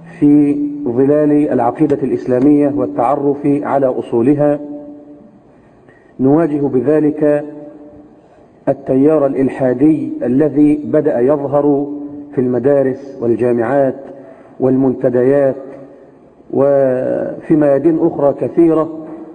في ظلال العقيدة الإسلامية والتعرف على أصولها نواجه بذلك التيار الإلحادي الذي بدأ يظهر في المدارس والجامعات والمنتديات وفي ميادين أخرى كثيرة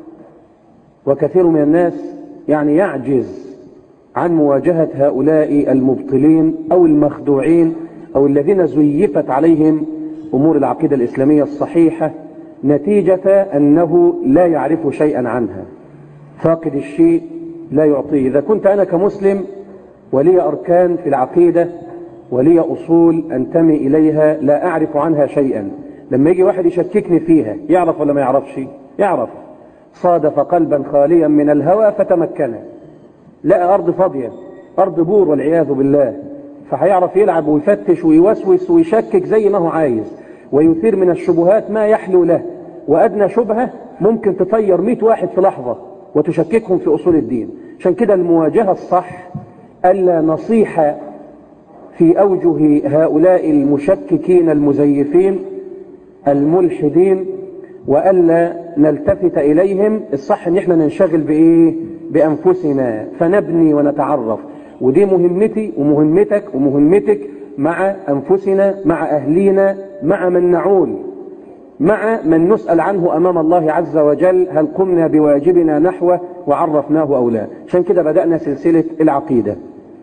وكثير من الناس يعني يعجز عن مواجهة هؤلاء المبطلين أو المخدوعين أو الذين زيفت عليهم أمور العقيدة الإسلامية الصحيحة نتيجة أنه لا يعرف شيئا عنها فاقد الشيء لا يعطيه إذا كنت أنا كمسلم ولي أركان في العقيدة ولي أصول أنتمي إليها لا أعرف عنها شيئا لما يجي واحد يشككني فيها يعرف ولا ما يعرفش يعرف صادف قلبا خاليا من الهوى فتمكن لقى أرض فاضية أرض بور والعياذ بالله فهيعرف يلعب ويفتش ويوسوس ويشكك زي ما هو عايز ويثير من الشبهات ما يحلو له وأدنى شبهة ممكن تطير مئة واحد في لحظة وتشككهم في أصول الدين عشان كده المواجهة الصح ألا نصيح في أوجه هؤلاء المشككين المزيفين الملحدين وألا نلتفت إليهم الصح ان احنا ننشغل بإيه بأنفسنا فنبني ونتعرف ودي مهمتي ومهمتك ومهمتك مع أنفسنا مع أهلينا مع من نعول مع من نسأل عنه أمام الله عز وجل هل قمنا بواجبنا نحوه وعرفناه أو لا عشان كده بدأنا سلسلة العقيدة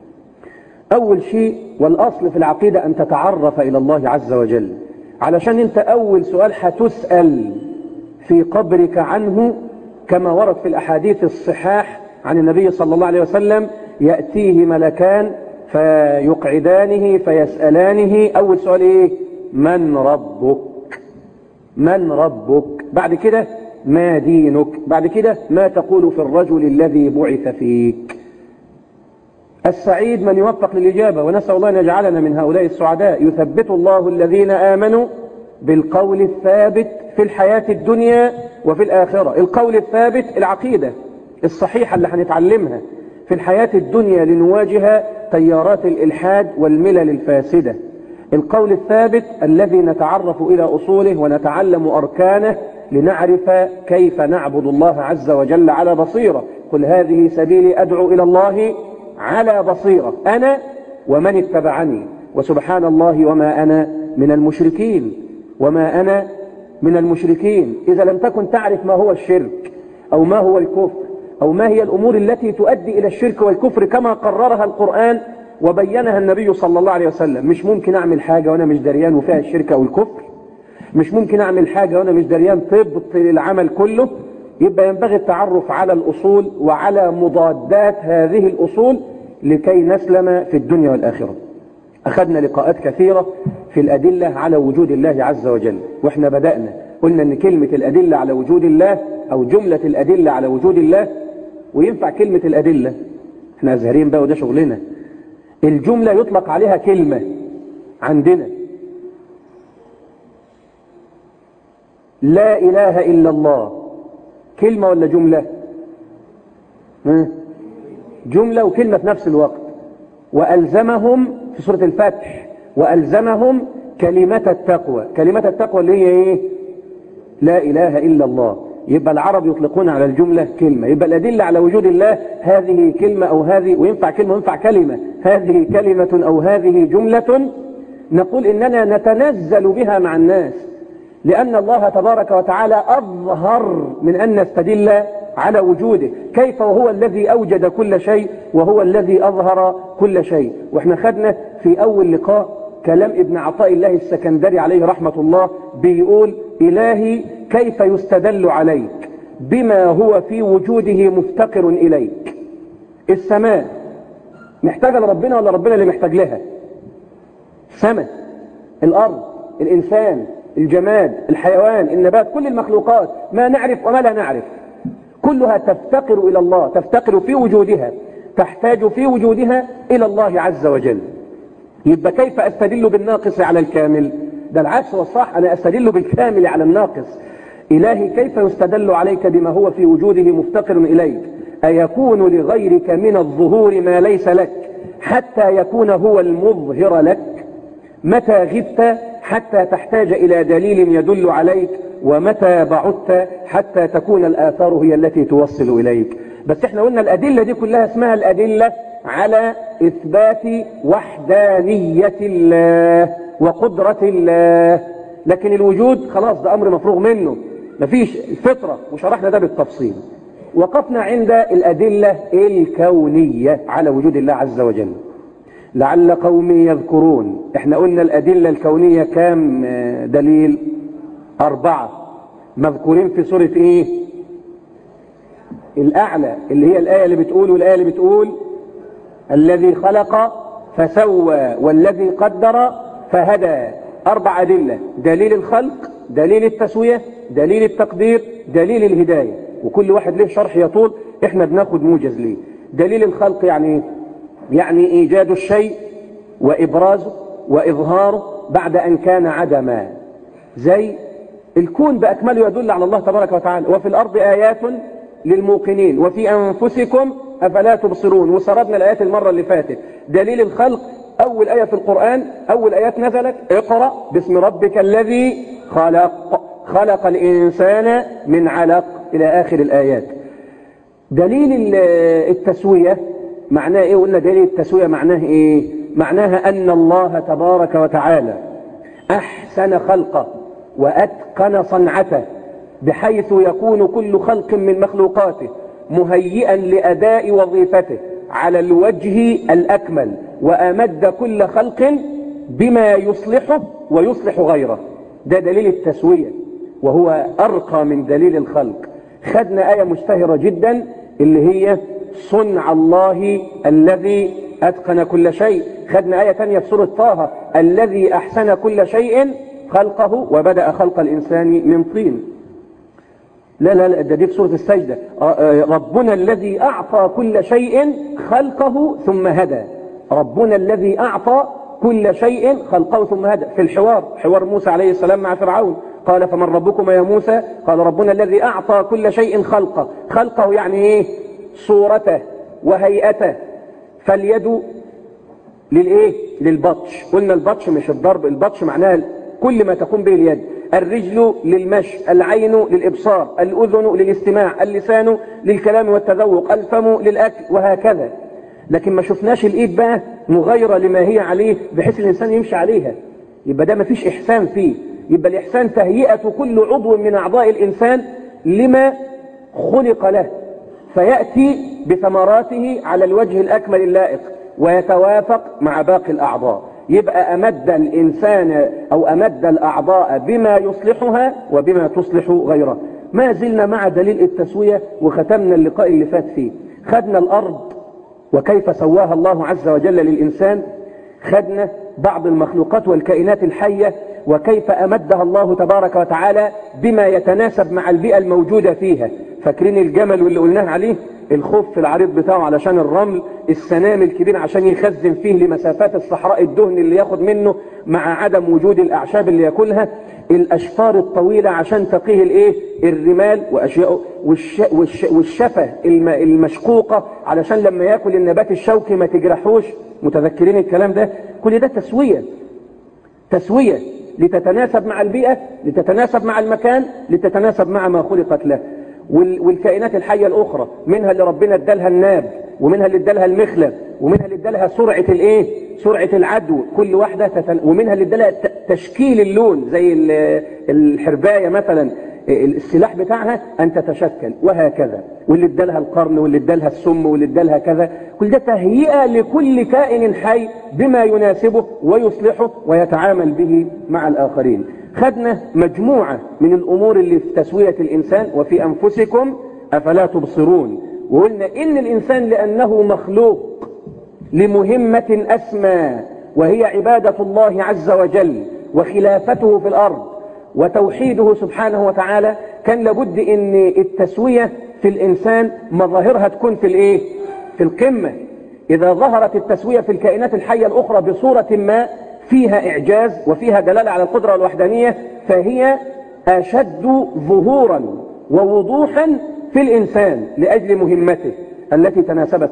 أول شيء والأصل في العقيدة أن تتعرف إلى الله عز وجل علشان أنت أول سؤال هتسأل في قبرك عنه كما ورد في الأحاديث الصحاح عن النبي صلى الله عليه وسلم يأتيه ملكان فيقعدانه فيسألانه أول سؤال إيه من ربك من ربك بعد كده ما دينك بعد كده ما تقول في الرجل الذي بعث فيك السعيد من يوفق للإجابة ونسأل الله أن يجعلنا من هؤلاء السعداء يثبت الله الذين آمنوا بالقول الثابت في الحياة الدنيا وفي الآخرة القول الثابت العقيدة الصحيحة اللي هنتعلمها في الحياة الدنيا لنواجه تيارات الإلحاد والملل الفاسدة القول الثابت الذي نتعرف إلى أصوله ونتعلم أركانه لنعرف كيف نعبد الله عز وجل على بصيرة قل هذه سبيلي أدعو إلى الله على بصيرة أنا ومن اتبعني وسبحان الله وما أنا من المشركين وما أنا من المشركين إذا لم تكن تعرف ما هو الشرك أو ما هو الكفر أو ما هي الأمور التي تؤدي إلى الشرك والكفر كما قررها القرآن وبينها النبي صلى الله عليه وسلم مش ممكن أعمل حاجة وأنا مش دريان وفيها الشرك أو الكفر مش ممكن أعمل حاجة وأنا مش دريان طب العمل كله يبقى ينبغي التعرف على الأصول وعلى مضادات هذه الأصول لكي نسلم في الدنيا والآخرة أخذنا لقاءات كثيرة في الأدلة على وجود الله عز وجل وإحنا بدأنا قلنا أن كلمة الأدلة على وجود الله أو جملة الأدلة على وجود الله وينفع كلمة الأدلة احنا أزهرين بقى وده شغلنا الجملة يطلق عليها كلمة عندنا لا إله إلا الله كلمة ولا جملة جملة وكلمة في نفس الوقت وألزمهم في سورة الفتح وألزمهم كلمة التقوى كلمة التقوى اللي هي إيه لا إله إلا الله يبقى العرب يطلقون على الجملة كلمة يبقى الأدلة على وجود الله هذه كلمة أو هذه وينفع كلمة وينفع كلمة هذه كلمة أو هذه جملة نقول إننا نتنزل بها مع الناس لأن الله تبارك وتعالى أظهر من أن نستدل على وجوده كيف وهو الذي أوجد كل شيء وهو الذي أظهر كل شيء وإحنا خدنا في أول لقاء كلام ابن عطاء الله السكندري عليه رحمة الله بيقول إلهي كيف يستدل عليك بما هو في وجوده مفتقر إليك السماء محتاجة لربنا ولا ربنا اللي محتاج لها السماء الأرض الإنسان الجماد الحيوان النبات كل المخلوقات ما نعرف وما لا نعرف كلها تفتقر إلى الله تفتقر في وجودها تحتاج في وجودها إلى الله عز وجل يبقى كيف أستدل بالناقص على الكامل ده العكس والصح أنا أستدل بالكامل على الناقص إلهي كيف يستدل عليك بما هو في وجوده مفتقر إليك أيكون لغيرك من الظهور ما ليس لك حتى يكون هو المظهر لك متى غبت حتى تحتاج إلى دليل يدل عليك ومتى بعدت حتى تكون الآثار هي التي توصل إليك بس احنا قلنا الأدلة دي كلها اسمها الأدلة على إثبات وحدانية الله وقدرة الله لكن الوجود خلاص ده أمر مفروغ منه مفيش الفطرة وشرحنا ده بالتفصيل وقفنا عند الأدلة الكونية على وجود الله عز وجل لعل قومي يذكرون احنا قلنا الأدلة الكونية كام دليل أربعة مذكورين في سورة ايه الأعلى اللي هي الآية اللي بتقول والآية اللي بتقول الذي خلق فسوى والذي قدر فهدى أربع أدلة دليل الخلق دليل التسوية دليل التقدير دليل الهداية وكل واحد له شرح يطول احنا بناخد موجز ليه دليل الخلق يعني يعني إيجاد الشيء وإبرازه وإظهاره بعد أن كان عدما زي الكون بأكمله يدل على الله تبارك وتعالى وفي الأرض آيات للموقنين وفي أنفسكم أفلا تبصرون وسردنا الآيات المرة اللي فاتت دليل الخلق أول آية في القرآن أول آيات نزلت اقرأ باسم ربك الذي خلق خلق الإنسان من علق إلى آخر الآيات دليل التسوية معناه إيه قلنا دليل التسوية معناه إيه معناها أن الله تبارك وتعالى أحسن خلقه وأتقن صنعته بحيث يكون كل خلق من مخلوقاته مهيئا لأداء وظيفته على الوجه الأكمل وأمد كل خلق بما يصلحه ويصلح غيره ده دليل التسوية وهو أرقى من دليل الخلق خدنا آية مشتهرة جدا اللي هي صنع الله الذي أتقن كل شيء خدنا آية ثانية في سورة طه الذي أحسن كل شيء خلقه وبدأ خلق الإنسان من طين لا لا لا ده دي في سورة السجدة ربنا الذي أعطى كل شيء خلقه ثم هدى ربنا الذي أعطى كل شيء خلقه ثم هدى في الحوار حوار موسى عليه السلام مع فرعون قال فمن ربكما يا موسى قال ربنا الذي أعطى كل شيء خلقه خلقه يعني إيه صورته وهيئته فاليد للإيه للبطش قلنا البطش مش الضرب البطش معناها كل ما تقوم به اليد الرجل للمشي العين للإبصار الأذن للاستماع اللسان للكلام والتذوق الفم للأكل وهكذا لكن ما شفناش الإيد بقى مغيرة لما هي عليه بحيث الإنسان يمشي عليها يبقى ده ما فيش إحسان فيه يبقى الإحسان تهيئة كل عضو من أعضاء الإنسان لما خلق له فيأتي بثمراته على الوجه الأكمل اللائق ويتوافق مع باقي الأعضاء يبقى أمد الإنسان أو أمد الأعضاء بما يصلحها وبما تصلح غيره ما زلنا مع دليل التسوية وختمنا اللقاء اللي فات فيه خدنا الأرض وكيف سواها الله عز وجل للإنسان خدنا بعض المخلوقات والكائنات الحية وكيف أمدها الله تبارك وتعالى بما يتناسب مع البيئة الموجودة فيها فاكرين الجمل واللي قلناه عليه الخف العريض بتاعه علشان الرمل السنام الكبير عشان يخزن فيه لمسافات الصحراء الدهن اللي ياخد منه مع عدم وجود الأعشاب اللي ياكلها الأشفار الطويلة عشان تقيه الايه الرمال وأشياء والش والش والشفة المشقوقة علشان لما ياكل النبات الشوكي ما تجرحوش متذكرين الكلام ده كل ده تسوية تسوية لتتناسب مع البيئة لتتناسب مع المكان لتتناسب مع ما خلقت له والكائنات الحية الأخرى منها اللي ربنا ادالها الناب ومنها اللي ادالها المخلب ومنها اللي ادالها سرعة الايه سرعة العدو كل واحدة تتن... ومنها اللي ادالها تشكيل اللون زي الحرباية مثلا السلاح بتاعها أن تتشكل وهكذا واللي ادالها القرن واللي ادالها السم واللي ادالها كذا كل ده تهيئة لكل كائن حي بما يناسبه ويصلحه ويتعامل به مع الآخرين خدنا مجموعة من الأمور اللي في تسوية الإنسان وفي أنفسكم أفلا تبصرون وقلنا إن الإنسان لأنه مخلوق لمهمة أسمى وهي عبادة الله عز وجل وخلافته في الأرض وتوحيده سبحانه وتعالى كان لابد ان التسوية في الانسان مظاهرها تكون في الايه في القمة اذا ظهرت التسوية في الكائنات الحية الاخرى بصورة ما فيها اعجاز وفيها دلالة على القدرة والوحدانية فهي اشد ظهورا ووضوحا في الانسان لاجل مهمته التي تناسبت معه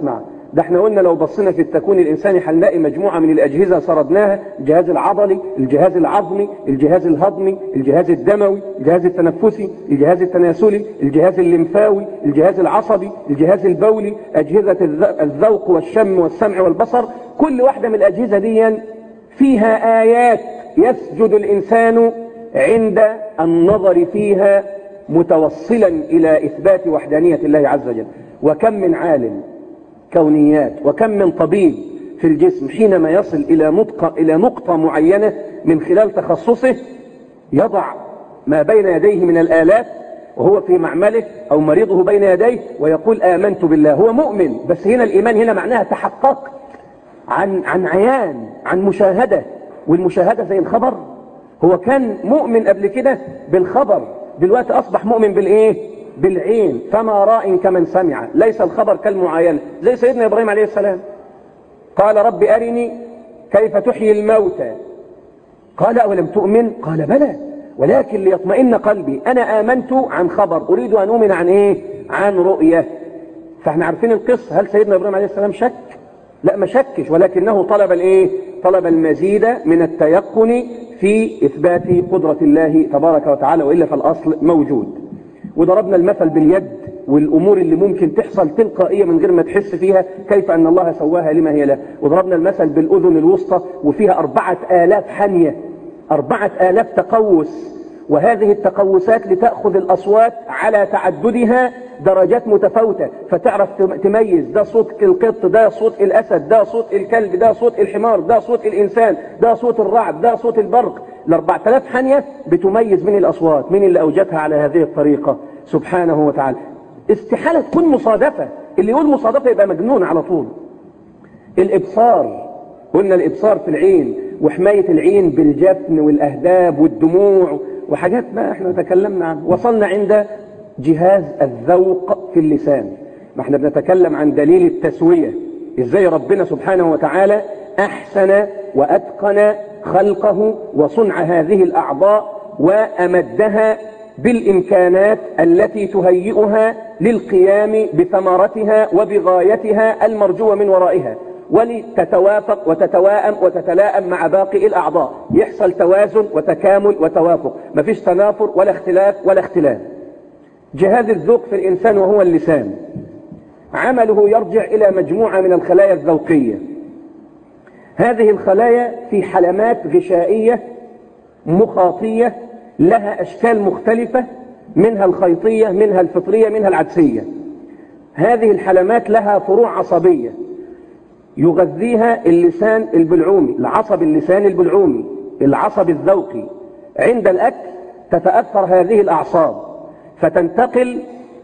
ده احنا قلنا لو بصينا في التكوين الإنساني هنلاقي مجموعة من الأجهزة سردناها الجهاز العضلي الجهاز العظمي الجهاز الهضمي الجهاز الدموي الجهاز التنفسي الجهاز التناسلي الجهاز الليمفاوي الجهاز العصبي الجهاز البولي أجهزة الذوق والشم والسمع والبصر كل واحدة من الأجهزة دي فيها آيات يسجد الإنسان عند النظر فيها متوصلا إلى إثبات وحدانية الله عز وجل وكم من عالم كونيات وكم من طبيب في الجسم حينما يصل إلى نقطة, إلى نقطة معينة من خلال تخصصه يضع ما بين يديه من الآلات وهو في معمله أو مريضه بين يديه ويقول آمنت بالله هو مؤمن بس هنا الإيمان هنا معناها تحقق عن, عن عيان عن مشاهدة والمشاهدة زي الخبر هو كان مؤمن قبل كده بالخبر دلوقتي أصبح مؤمن بالإيه بالعين فما راء كمن سمع ليس الخبر كالمعاينة زي سيدنا إبراهيم عليه السلام قال رب أرني كيف تحيي الموتى قال أولم تؤمن قال بلى ولكن ليطمئن قلبي أنا آمنت عن خبر أريد أن أؤمن عن إيه عن رؤية فاحنا عارفين القصة هل سيدنا إبراهيم عليه السلام شك لا ما شكش ولكنه طلب الايه طلب المزيد من التيقن في إثبات قدرة الله تبارك وتعالى وإلا فالأصل موجود وضربنا المثل باليد والأمور اللي ممكن تحصل تلقائية من غير ما تحس فيها كيف أن الله سواها لما هي له وضربنا المثل بالأذن الوسطى وفيها أربعة آلاف حنية أربعة آلاف تقوس وهذه التقوسات لتأخذ الأصوات على تعددها درجات متفاوتة فتعرف تميز ده صوت القط ده صوت الأسد ده صوت الكلب ده صوت الحمار ده صوت الإنسان ده صوت الرعد ده صوت البرق الأربعة آلاف حنية بتميز من الأصوات من اللي أوجدها على هذه الطريقة سبحانه وتعالى استحالة تكون مصادفة اللي يقول مصادفة يبقى مجنون على طول الإبصار قلنا الإبصار في العين وحماية العين بالجفن والأهداب والدموع وحاجات ما احنا تكلمنا عنها وصلنا عند جهاز الذوق في اللسان ما احنا بنتكلم عن دليل التسوية ازاي ربنا سبحانه وتعالى احسن واتقن خلقه وصنع هذه الاعضاء وامدها بالامكانات التي تهيئها للقيام بثمرتها وبغايتها المرجوة من ورائها ولتتوافق وتتواءم وتتلاءم مع باقي الأعضاء يحصل توازن وتكامل وتوافق مفيش تنافر ولا اختلاف ولا اختلاف جهاز الذوق في الإنسان وهو اللسان عمله يرجع إلى مجموعة من الخلايا الذوقية هذه الخلايا في حلمات غشائية مخاطية لها أشكال مختلفة منها الخيطية منها الفطرية منها العدسية هذه الحلمات لها فروع عصبية يغذيها اللسان البلعومي العصب اللسان البلعومي العصب الذوقي عند الأكل تتأثر هذه الأعصاب فتنتقل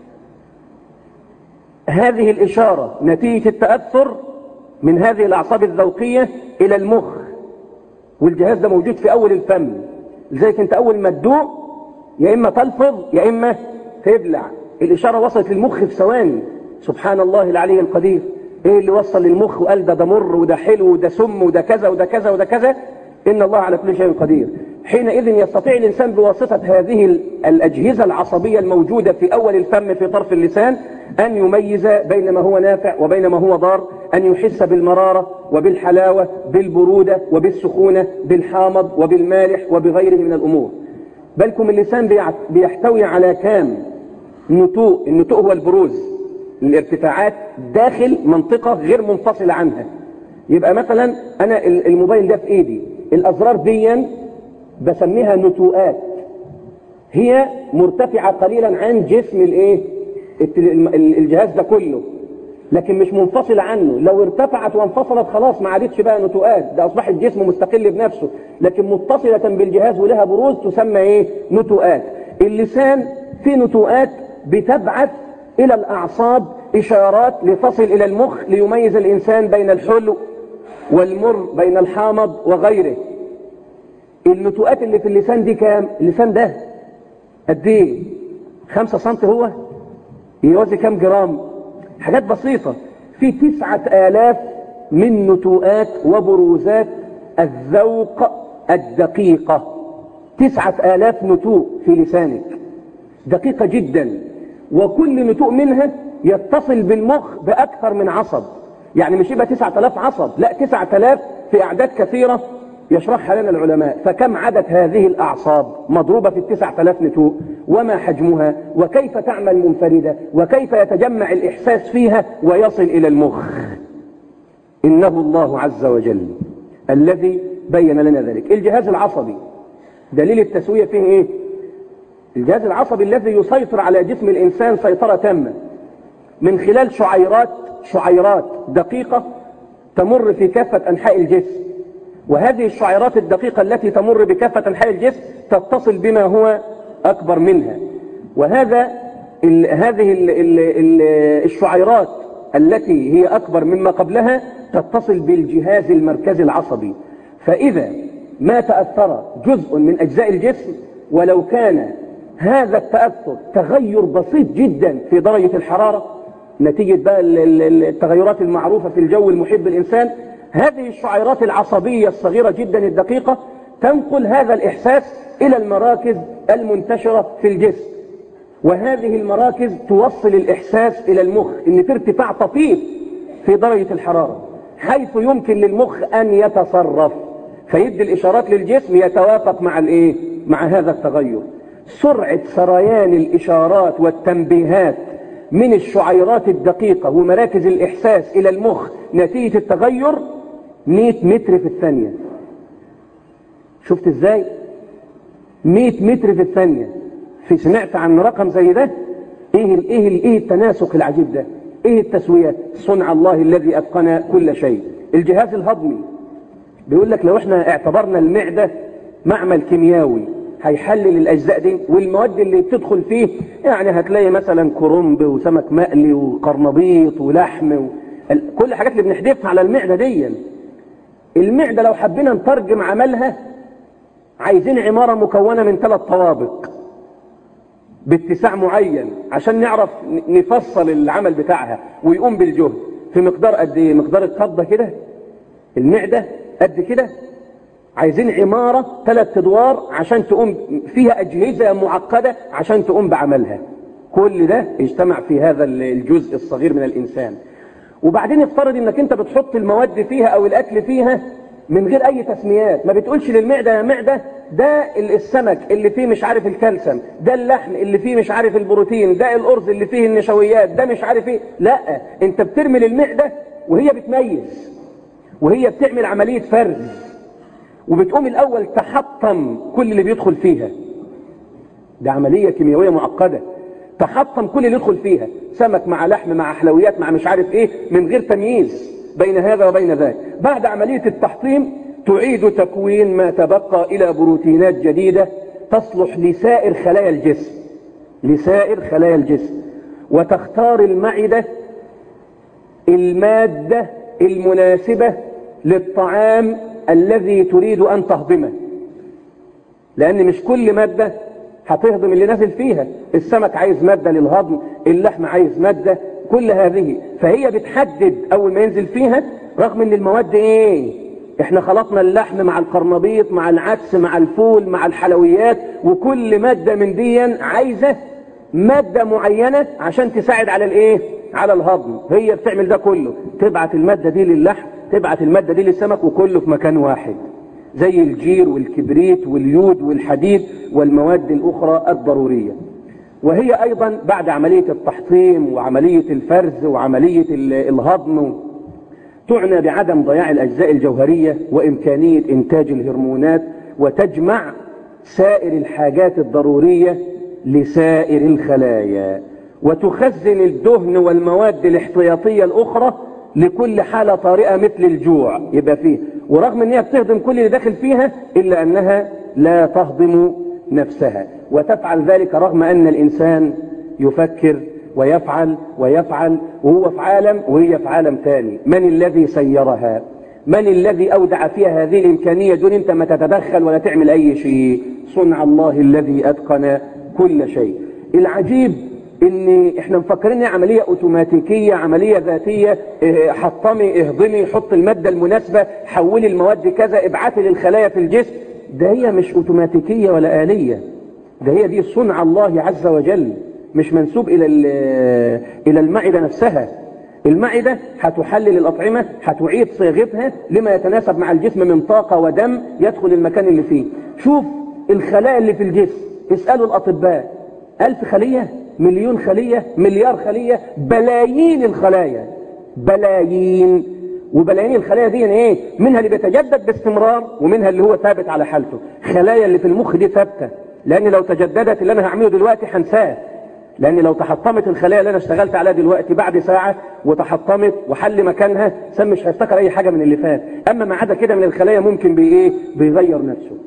هذه الإشارة نتيجة التأثر من هذه الأعصاب الذوقية إلى المخ والجهاز ده موجود في أول الفم لذلك أنت أول ما تدوق يا إما تلفظ يا إما تبلع الإشارة وصلت للمخ في ثواني سبحان الله العلي القدير ايه اللي وصل للمخ وقال ده ده مر وده حلو وده سم وده كذا وده كذا وده كذا ان الله على كل شيء قدير حينئذ يستطيع الانسان بواسطة هذه الاجهزة العصبية الموجودة في اول الفم في طرف اللسان ان يميز بين ما هو نافع وبين ما هو ضار ان يحس بالمرارة وبالحلاوة بالبرودة وبالسخونة بالحامض وبالمالح وبغيره من الامور بلكم اللسان بيحتوي على كام نتوء النتوء هو البروز الارتفاعات داخل منطقة غير منفصلة عنها يبقى مثلا أنا الموبايل ده في إيدي الأزرار دي بسميها نتوءات هي مرتفعة قليلا عن جسم الايه الجهاز ده كله لكن مش منفصلة عنه لو ارتفعت وانفصلت خلاص ما عادتش بقى نتوءات ده أصبح الجسم مستقل بنفسه لكن متصلة بالجهاز ولها بروز تسمى ايه نتوءات اللسان في نتوءات بتبعث إلى الأعصاب إشارات لتصل إلى المخ ليميز الإنسان بين الحلو والمر بين الحامض وغيره النتوءات اللي في اللسان دي كام اللسان ده قد ايه خمسة سنت هو يوزي كام جرام حاجات بسيطة في تسعة آلاف من نتوءات وبروزات الذوق الدقيقة تسعة آلاف نتوء في لسانك دقيقة جدا وكل نتوء منها يتصل بالمخ بأكثر من عصب يعني مش يبقى 9000 عصب لا 9000 في أعداد كثيرة يشرحها لنا العلماء فكم عدد هذه الأعصاب مضروبة في التسع تلاف نتوء وما حجمها وكيف تعمل منفردة وكيف يتجمع الإحساس فيها ويصل إلى المخ إنه الله عز وجل الذي بين لنا ذلك الجهاز العصبي دليل التسوية فيه إيه الجهاز العصبي الذي يسيطر على جسم الإنسان سيطرة تامة من خلال شعيرات شعيرات دقيقة تمر في كافة أنحاء الجسم وهذه الشعيرات الدقيقة التي تمر بكافة أنحاء الجسم تتصل بما هو أكبر منها وهذا ال هذه ال ال ال الشعيرات التي هي أكبر مما قبلها تتصل بالجهاز المركزي العصبي فإذا ما تأثر جزء من أجزاء الجسم ولو كان هذا التأثر تغير بسيط جدا في درجة الحرارة نتيجة بقى التغيرات المعروفة في الجو المحيط بالإنسان هذه الشعيرات العصبية الصغيرة جدا الدقيقة تنقل هذا الإحساس إلى المراكز المنتشرة في الجسم وهذه المراكز توصل الإحساس إلى المخ إن في ارتفاع طفيف في درجة الحرارة حيث يمكن للمخ أن يتصرف فيدي الإشارات للجسم يتوافق مع الإيه؟ مع هذا التغير سرعة سريان الإشارات والتنبيهات من الشعيرات الدقيقة ومراكز الإحساس إلى المخ نتيجة التغير 100 متر في الثانية شفت ازاي 100 متر في الثانية في سمعت عن رقم زي ده ايه ال ايه ال ايه التناسق العجيب ده ايه التسوية صنع الله الذي اتقن كل شيء الجهاز الهضمي بيقول لك لو احنا اعتبرنا المعدة معمل كيميائي هيحلل الاجزاء دي والمواد اللي بتدخل فيه يعني هتلاقي مثلا كرنب وسمك مقلي وقرنبيط ولحم و... كل الحاجات اللي بنحدفها على المعدة دي المعدة لو حبينا نترجم عملها عايزين عمارة مكونة من ثلاث طوابق باتساع معين عشان نعرف نفصل العمل بتاعها ويقوم بالجهد في مقدار قد ايه مقدار القبضة كده المعدة قد كده عايزين عمارة ثلاث ادوار عشان تقوم فيها اجهزة معقدة عشان تقوم بعملها كل ده يجتمع في هذا الجزء الصغير من الانسان وبعدين افترض انك انت بتحط المواد فيها او الاكل فيها من غير اي تسميات ما بتقولش للمعدة يا معدة ده السمك اللي فيه مش عارف الكالسيوم ده اللحم اللي فيه مش عارف البروتين ده الارز اللي فيه النشويات ده مش عارف ايه لا انت بترمي للمعدة وهي بتميز وهي بتعمل عملية فرز وبتقوم الاول تحطم كل اللي بيدخل فيها ده عملية كيميائية معقدة تحطم كل اللي يدخل فيها سمك مع لحم مع حلويات مع مش عارف ايه من غير تمييز بين هذا وبين ذاك بعد عملية التحطيم تعيد تكوين ما تبقى الى بروتينات جديدة تصلح لسائر خلايا الجسم لسائر خلايا الجسم وتختار المعدة المادة المناسبة للطعام الذي تريد ان تهضمه لان مش كل مادة هتهضم اللي نازل فيها السمك عايز مادة للهضم اللحم عايز مادة كل هذه فهي بتحدد اول ما ينزل فيها رغم ان المواد ايه احنا خلطنا اللحم مع القرنبيط مع العدس مع الفول مع الحلويات وكل مادة من دي عايزة مادة معينة عشان تساعد على الايه على الهضم هي بتعمل ده كله تبعت المادة دي للحم تبعت المادة دي للسمك وكله في مكان واحد زي الجير والكبريت واليود والحديد والمواد الأخرى الضرورية وهي أيضا بعد عملية التحطيم وعملية الفرز وعملية الهضم تعنى بعدم ضياع الأجزاء الجوهرية وإمكانية إنتاج الهرمونات وتجمع سائر الحاجات الضرورية لسائر الخلايا وتخزن الدهن والمواد الاحتياطية الأخرى لكل حالة طارئة مثل الجوع يبقى فيه ورغم ان هي بتهضم كل اللي داخل فيها الا انها لا تهضم نفسها وتفعل ذلك رغم ان الانسان يفكر ويفعل ويفعل وهو في عالم وهي في عالم ثاني من الذي سيرها من الذي اودع فيها هذه الامكانية دون انت ما تتدخل ولا تعمل اي شيء صنع الله الذي اتقن كل شيء العجيب ان احنا مفكرين ان عملية اوتوماتيكية عملية ذاتية اه حطمي اهضمي حط المادة المناسبة حولي المواد كذا ابعتي للخلايا في الجسم ده هي مش اوتوماتيكية ولا آلية ده هي دي صنع الله عز وجل مش منسوب الى الى المعدة نفسها المعدة هتحلل الأطعمة هتعيد صياغتها لما يتناسب مع الجسم من طاقة ودم يدخل المكان اللي فيه شوف الخلايا اللي في الجسم اسألوا الأطباء ألف خلية مليون خلية مليار خلية بلايين الخلايا بلايين وبلايين الخلايا دي ايه منها اللي بيتجدد باستمرار ومنها اللي هو ثابت على حالته خلايا اللي في المخ دي ثابته لان لو تجددت اللي انا هعمله دلوقتي هنساه لان لو تحطمت الخلايا اللي انا اشتغلت عليها دلوقتي بعد ساعه وتحطمت وحل مكانها سم مش هيفتكر اي حاجه من اللي فات اما ما عدا كده من الخلايا ممكن بايه بيغير نفسه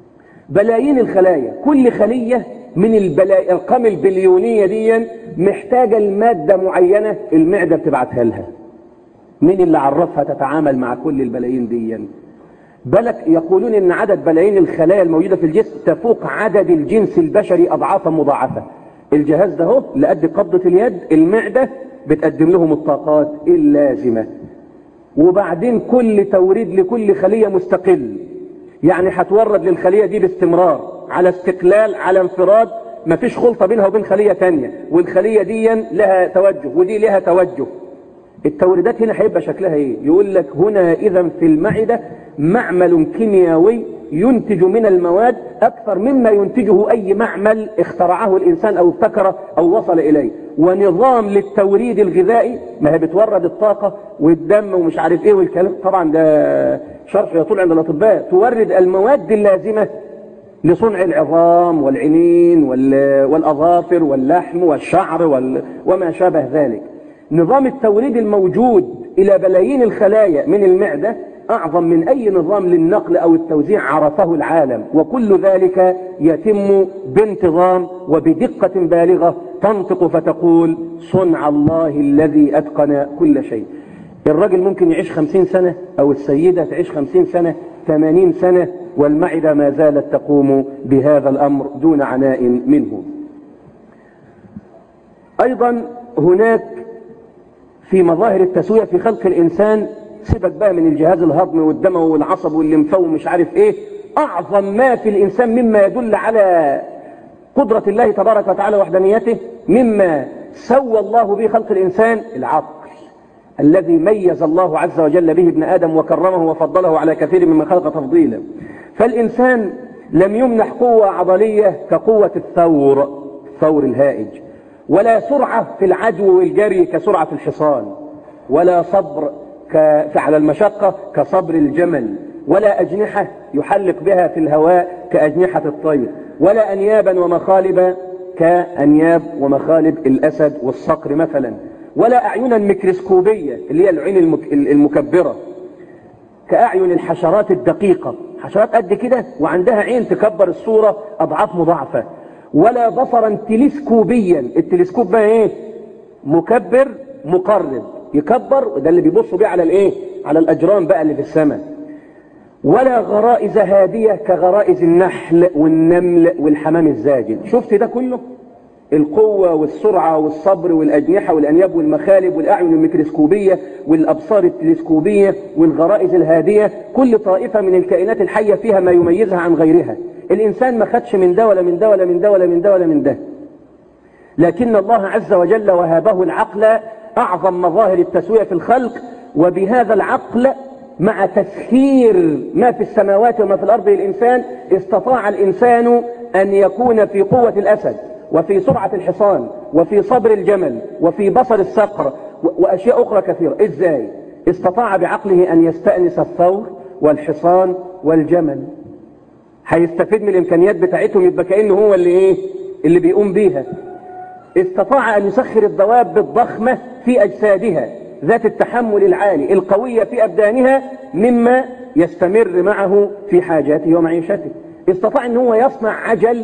بلايين الخلايا كل خليه من البلا... الارقام البليونيه دي محتاجه الماده معينه المعده بتبعتها لها مين اللي عرفها تتعامل مع كل البلايين دي بلك يقولون ان عدد بلايين الخلايا الموجوده في الجسم تفوق عدد الجنس البشري اضعافا مضاعفه الجهاز ده اهو لقد قبضه اليد المعده بتقدم لهم الطاقات اللازمه وبعدين كل توريد لكل خليه مستقل يعني هتورد للخليه دي باستمرار على استقلال على انفراد مفيش خلطه بينها وبين خليه تانية والخليه دي لها توجه ودي لها توجه التوريدات هنا هيبقى شكلها ايه يقول لك هنا اذا في المعده معمل كيميائي ينتج من المواد اكثر مما ينتجه اي معمل اخترعه الانسان او ابتكره او وصل اليه ونظام للتوريد الغذائي ما هي بتورد الطاقه والدم ومش عارف ايه والكلام طبعا ده شرح يطول عند الاطباء تورد المواد اللازمه لصنع العظام والعينين والاظافر واللحم والشعر وما شابه ذلك نظام التوريد الموجود إلى بلايين الخلايا من المعدة أعظم من أي نظام للنقل أو التوزيع عرفه العالم وكل ذلك يتم بانتظام وبدقة بالغة تنطق فتقول صنع الله الذي أتقن كل شيء الرجل ممكن يعيش خمسين سنة أو السيدة تعيش خمسين سنة ثمانين سنة والمعدة ما زالت تقوم بهذا الأمر دون عناء منه أيضا هناك في مظاهر التسوية في خلق الإنسان سيبك بقى من الجهاز الهضمي والدموي والعصب والليمفاوي ومش عارف ايه أعظم ما في الإنسان مما يدل على قدرة الله تبارك وتعالى وحدانيته مما سوى الله به خلق الإنسان العقل الذي ميز الله عز وجل به ابن آدم وكرمه وفضله على كثير ممن خلق تفضيلا فالإنسان لم يمنح قوة عضلية كقوة الثور الثور الهائج ولا سرعة في العدو والجري كسرعة الحصان ولا صبر ك... على المشقة كصبر الجمل ولا أجنحة يحلق بها في الهواء كأجنحة الطير ولا أنيابا ومخالب كأنياب ومخالب الأسد والصقر مثلا ولا أعينا ميكروسكوبية اللي هي العين المك... المكبرة كأعين الحشرات الدقيقة حشرات قد كده وعندها عين تكبر الصورة أضعاف مضاعفة ولا بصرا تلسكوبيا التلسكوب بقى ايه مكبر مقرب يكبر وده اللي بيبصوا بيه على الايه على الاجرام بقى اللي في السماء ولا غرائز هادية كغرائز النحل والنمل والحمام الزاجل شفت ده كله القوة والسرعة والصبر والأجنحة والأنياب والمخالب والأعين الميكروسكوبية والأبصار التلسكوبية والغرائز الهادية كل طائفة من الكائنات الحية فيها ما يميزها عن غيرها الإنسان ما خدش من ده ولا من ده ولا من ده ولا من ده ولا من ده لكن الله عز وجل وهابه العقل أعظم مظاهر التسوية في الخلق وبهذا العقل مع تسخير ما في السماوات وما في الأرض للإنسان استطاع الإنسان أن يكون في قوة الأسد وفي سرعة الحصان وفي صبر الجمل وفي بصر الصقر وأشياء أخرى كثيرة إزاي استطاع بعقله أن يستأنس الثور والحصان والجمل هيستفيد من الامكانيات بتاعتهم يبقى كانه هو اللي ايه اللي بيقوم بيها استطاع ان يسخر الدواب الضخمه في اجسادها ذات التحمل العالي القويه في ابدانها مما يستمر معه في حاجاته ومعيشته استطاع ان هو يصنع عجل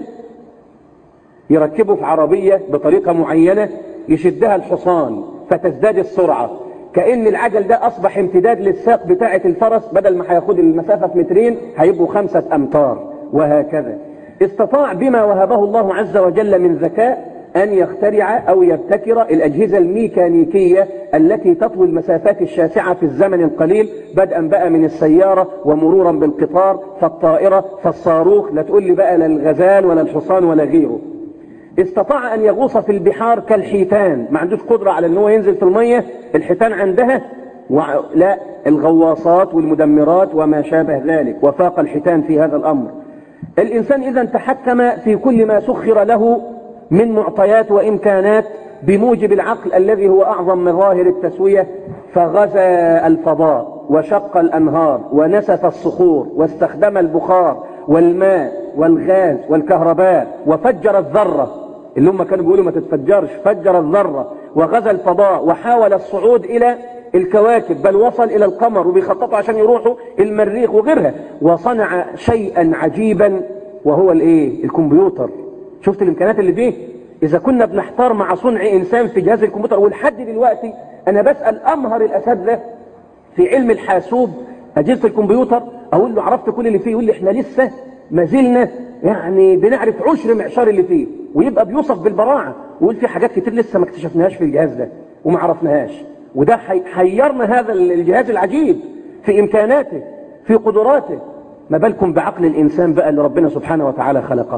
يركبه في عربيه بطريقه معينه يشدها الحصان فتزداد السرعه كأن العجل ده أصبح امتداد للساق بتاعة الفرس بدل ما هياخد المسافة في مترين هيبقوا خمسة أمتار وهكذا استطاع بما وهبه الله عز وجل من ذكاء أن يخترع أو يبتكر الأجهزة الميكانيكية التي تطوي المسافات الشاسعة في الزمن القليل بدءا بقى من السيارة ومرورا بالقطار فالطائرة فالصاروخ لا تقول لي بقى لا الغزال ولا الحصان ولا غيره استطاع أن يغوص في البحار كالحيتان ما عندوش قدرة على أنه ينزل في المية الحيتان عندها و... لا الغواصات والمدمرات وما شابه ذلك وفاق الحيتان في هذا الأمر الإنسان إذا تحكم في كل ما سخر له من معطيات وإمكانات بموجب العقل الذي هو أعظم مظاهر التسوية فغزا الفضاء وشق الأنهار ونسف الصخور واستخدم البخار والماء والغاز والكهرباء وفجر الذرة اللي هم كانوا بيقولوا ما تتفجرش فجر الذرة وغزا الفضاء وحاول الصعود إلى الكواكب بل وصل إلى القمر وبيخططوا عشان يروحوا المريخ وغيرها وصنع شيئا عجيبا وهو الايه الكمبيوتر شفت الامكانيات اللي فيه اذا كنا بنحتار مع صنع انسان في جهاز الكمبيوتر ولحد دلوقتي انا بسأل امهر الاساتذه في علم الحاسوب اجهزه الكمبيوتر اقول له عرفت كل اللي فيه يقول لي احنا لسه ما زلنا يعني بنعرف عشر معشار اللي فيه ويبقى بيوصف بالبراعه ويقول في حاجات كتير لسه ما اكتشفناهاش في الجهاز ده وما عرفناهاش وده حيرنا هذا الجهاز العجيب في إمكاناته في قدراته ما بالكم بعقل الإنسان بقى اللي ربنا سبحانه وتعالى خلقه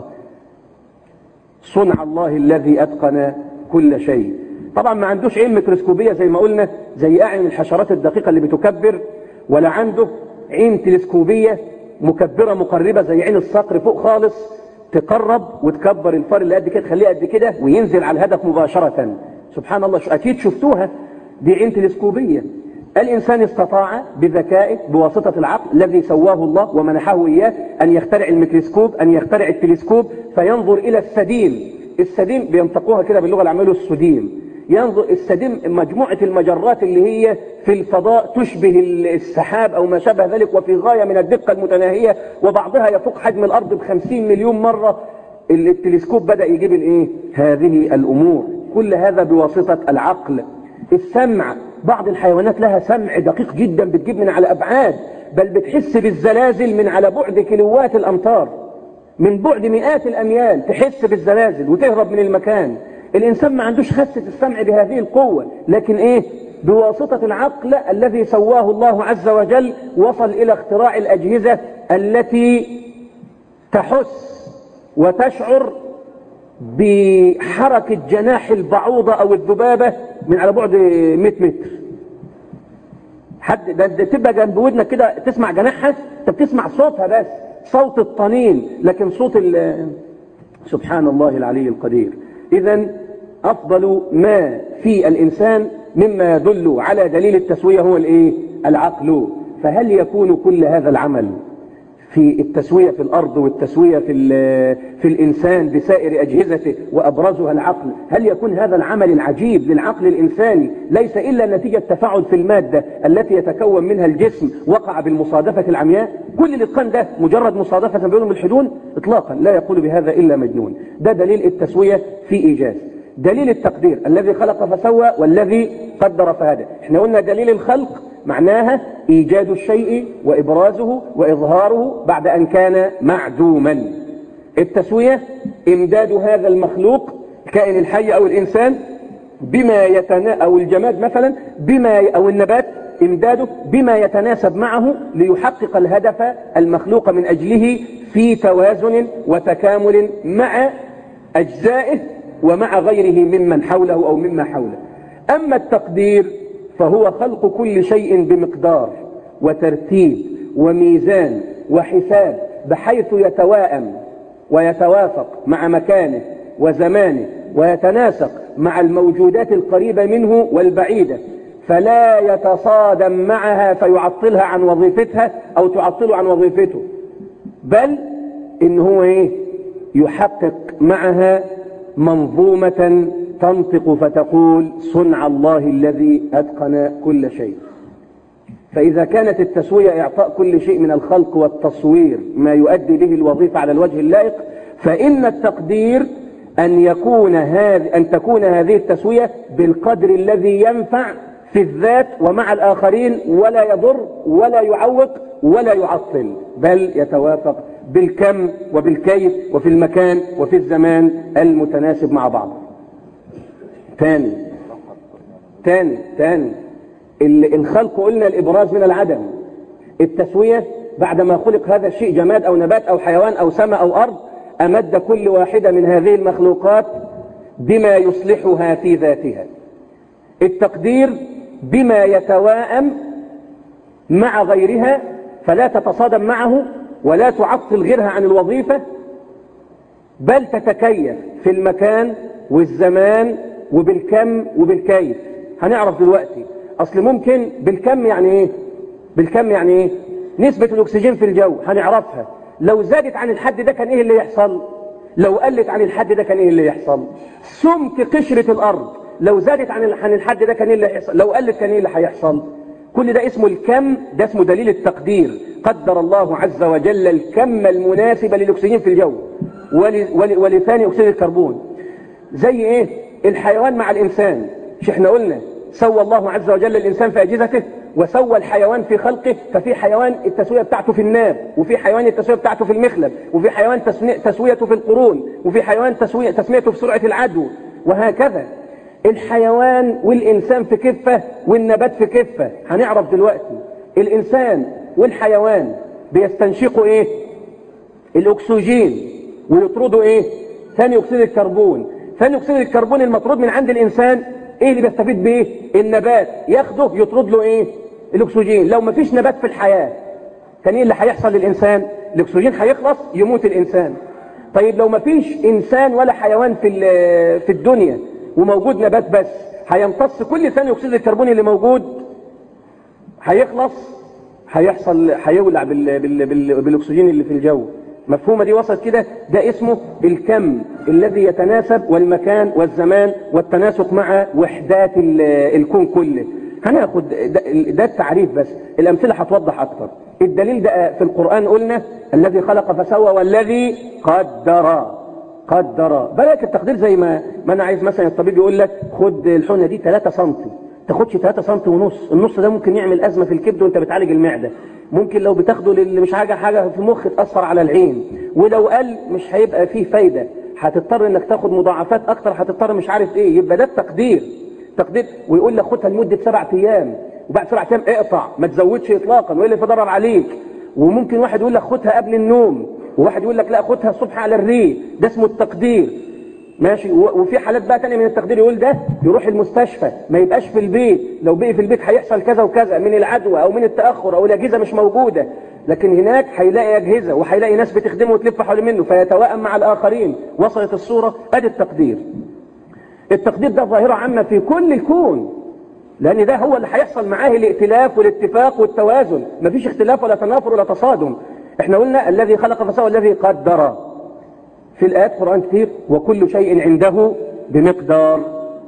صنع الله الذي أتقن كل شيء طبعا ما عندوش عين ميكروسكوبية زي ما قلنا زي أعين الحشرات الدقيقة اللي بتكبر ولا عنده عين تلسكوبية مكبرة مقربة زي عين الصقر فوق خالص تقرب وتكبر الفار اللي قد كده تخليه قد كده وينزل على الهدف مباشرة سبحان الله أكيد شفتوها دي عين تلسكوبية الإنسان استطاع بذكائه بواسطة العقل الذي سواه الله ومنحه إياه أن يخترع الميكروسكوب أن يخترع التلسكوب فينظر إلى السديم السديم بينطقوها كده باللغة العامية السديم ينظر السديم مجموعة المجرات اللي هي في الفضاء تشبه السحاب أو ما شابه ذلك وفي غاية من الدقة المتناهية وبعضها يفوق حجم الأرض بخمسين مليون مرة التلسكوب بدأ يجيب الايه هذه الأمور كل هذا بواسطة العقل السمع بعض الحيوانات لها سمع دقيق جدا بتجيب من على أبعاد بل بتحس بالزلازل من على بعد كيلوات الأمتار من بعد مئات الأميال تحس بالزلازل وتهرب من المكان الإنسان ما عندوش خسة السمع بهذه القوة لكن إيه بواسطة العقل الذي سواه الله عز وجل وصل إلى اختراع الأجهزة التي تحس وتشعر بحركة جناح البعوضة أو الذبابة من على بعد 100 متر حد ده, ده تبقى جنب ودنك كده تسمع جناحها انت بتسمع صوتها بس صوت الطنين لكن صوت سبحان الله العلي القدير اذا افضل ما في الانسان مما يدل على دليل التسوية هو الايه العقل فهل يكون كل هذا العمل في التسوية في الأرض والتسوية في, في الإنسان بسائر أجهزته وأبرزها العقل هل يكون هذا العمل العجيب للعقل الإنساني ليس إلا نتيجة تفاعل في المادة التي يتكون منها الجسم وقع بالمصادفة العمياء كل الإتقان ده مجرد مصادفة بينهم الحدود إطلاقا لا يقول بهذا إلا مجنون ده دليل التسوية في إيجاز دليل التقدير الذي خلق فسوى والذي قدر فهدى احنا قلنا دليل الخلق معناها إيجاد الشيء وإبرازه وإظهاره بعد أن كان معدوما التسوية إمداد هذا المخلوق الكائن الحي أو الإنسان بما يتنا أو الجماد مثلا بما أو النبات إمداده بما يتناسب معه ليحقق الهدف المخلوق من أجله في توازن وتكامل مع أجزائه ومع غيره ممن حوله أو مما حوله أما التقدير فهو خلق كل شيء بمقدار وترتيب وميزان وحساب بحيث يتواءم ويتوافق مع مكانه وزمانه ويتناسق مع الموجودات القريبة منه والبعيدة فلا يتصادم معها فيعطلها عن وظيفتها أو تعطله عن وظيفته بل إن هو إيه يحقق معها منظومة تنطق فتقول صنع الله الذي أتقن كل شيء فإذا كانت التسوية إعطاء كل شيء من الخلق والتصوير ما يؤدي به الوظيفة على الوجه اللائق فإن التقدير أن يكون هذه أن تكون هذه التسوية بالقدر الذي ينفع في الذات ومع الآخرين ولا يضر ولا يعوق ولا يعطل بل يتوافق بالكم وبالكيف وفي المكان وفي الزمان المتناسب مع بعض تاني تاني تاني الخلق قلنا الإبراز من العدم التسوية بعدما خلق هذا الشيء جماد أو نبات أو حيوان أو سماء أو أرض أمد كل واحدة من هذه المخلوقات بما يصلحها في ذاتها التقدير بما يتواءم مع غيرها فلا تتصادم معه ولا تعطل غيرها عن الوظيفة بل تتكيف في المكان والزمان وبالكم وبالكيف هنعرف دلوقتي اصل ممكن بالكم يعني ايه بالكم يعني ايه نسبة الاكسجين في الجو هنعرفها لو زادت عن الحد ده كان ايه اللي يحصل لو قلت عن الحد ده كان ايه اللي يحصل سمك قشرة الارض لو زادت عن عن الحد ده كان ايه اللي هيحصل لو قلت كان ايه اللي هيحصل كل ده اسمه الكم ده اسمه دليل التقدير قدر الله عز وجل الكم المناسب للاكسجين في الجو ول ول ولثاني اكسيد الكربون زي ايه الحيوان مع الانسان مش احنا قلنا سوى الله عز وجل الانسان في اجهزته وسوى الحيوان في خلقه ففي حيوان التسويه بتاعته في الناب وفي حيوان التسويه بتاعته في المخلب وفي حيوان تسويته في القرون وفي حيوان تسويه تسميته في سرعه العدو وهكذا الحيوان والإنسان في كفة والنبات في كفة هنعرف دلوقتي الإنسان والحيوان بيستنشقوا إيه الأكسجين ويطردوا إيه ثاني أكسيد الكربون ثاني أكسيد الكربون المطرود من عند الإنسان إيه اللي بيستفيد بيه النبات ياخده يطرد له إيه الأكسجين لو ما فيش نبات في الحياة كان إيه اللي هيحصل للإنسان الأكسجين هيخلص يموت الإنسان طيب لو ما فيش إنسان ولا حيوان في في الدنيا وموجود نبات بس هيمتص كل ثاني اكسيد الكربون اللي موجود هيخلص هيحصل هيولع بال... بال... بال... بالاكسجين اللي في الجو مفهومه دي وصلت كده ده اسمه الكم الذي يتناسب والمكان والزمان والتناسق مع وحدات الكون كله هناخد ده, ده التعريف بس الامثله هتوضح اكتر الدليل ده في القران قلنا الذي خلق فسوى والذي قدر قدر بالك التقدير زي ما ما انا عايز مثلا الطبيب يقول لك خد الحقنه دي 3 سم تاخدش 3 سم ونص النص ده ممكن يعمل ازمه في الكبد وانت بتعالج المعده ممكن لو بتاخده اللي مش حاجه حاجه في المخ تاثر على العين ولو قل مش هيبقى فيه فايده هتضطر انك تاخد مضاعفات اكتر هتضطر مش عارف ايه يبقى ده التقدير تقدير ويقول لك خدها لمده سبع ايام وبعد سبع ايام اقطع ما تزودش اطلاقا والا في ضرر عليك وممكن واحد يقول لك خدها قبل النوم وواحد يقول لك لا خدها الصبح على الريق ده اسمه التقدير ماشي وفي حالات بقى تانية من التقدير يقول ده يروح المستشفى ما يبقاش في البيت لو بقي في البيت هيحصل كذا وكذا من العدوى او من التاخر او الاجهزه مش موجوده لكن هناك هيلاقي اجهزه وهيلاقي ناس بتخدمه وتلف حوالين منه فيتوائم مع الاخرين وصلت الصوره ادي التقدير التقدير ده ظاهره عامه في كل الكون لان ده هو اللي هيحصل معاه الائتلاف والاتفاق والتوازن مفيش اختلاف ولا تنافر ولا تصادم احنا قلنا الذي خلق فسوى الذي قدر في الآيات قرآن كثير وكل شيء عنده بمقدار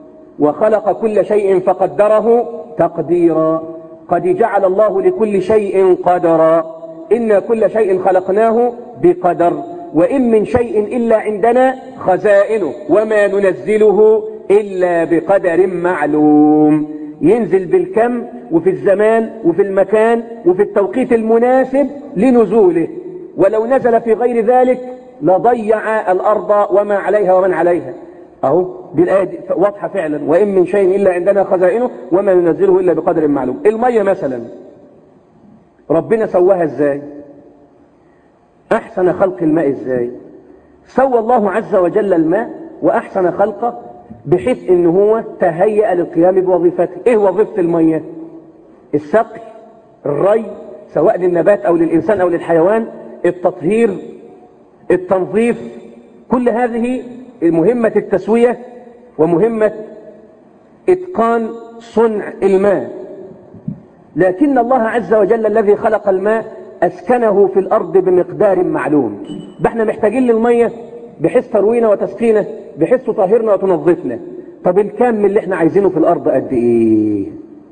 وخلق كل شيء فقدره تقديرا قد جعل الله لكل شيء قدرا إن كل شيء خلقناه بقدر وإن من شيء إلا عندنا خزائنه وما ننزله إلا بقدر معلوم ينزل بالكم وفي الزمان وفي المكان وفي التوقيت المناسب لنزوله ولو نزل في غير ذلك لضيع الأرض وما عليها ومن عليها أهو دي الآية دي واضحة فعلا وإن من شيء إلا عندنا خزائنه وما ننزله إلا بقدر معلوم المية مثلا ربنا سواها إزاي أحسن خلق الماء إزاي سوى الله عز وجل الماء وأحسن خلقه بحيث ان هو تهيأ للقيام بوظيفته ايه وظيفة المية السقي الري سواء للنبات او للانسان او للحيوان التطهير التنظيف كل هذه مهمة التسوية ومهمة اتقان صنع الماء لكن الله عز وجل الذي خلق الماء اسكنه في الارض بمقدار معلوم احنا محتاجين للمية بحيث تروينا وتسقينا بحيث تطهرنا وتنظفنا طب الكم اللي احنا عايزينه في الارض قد ايه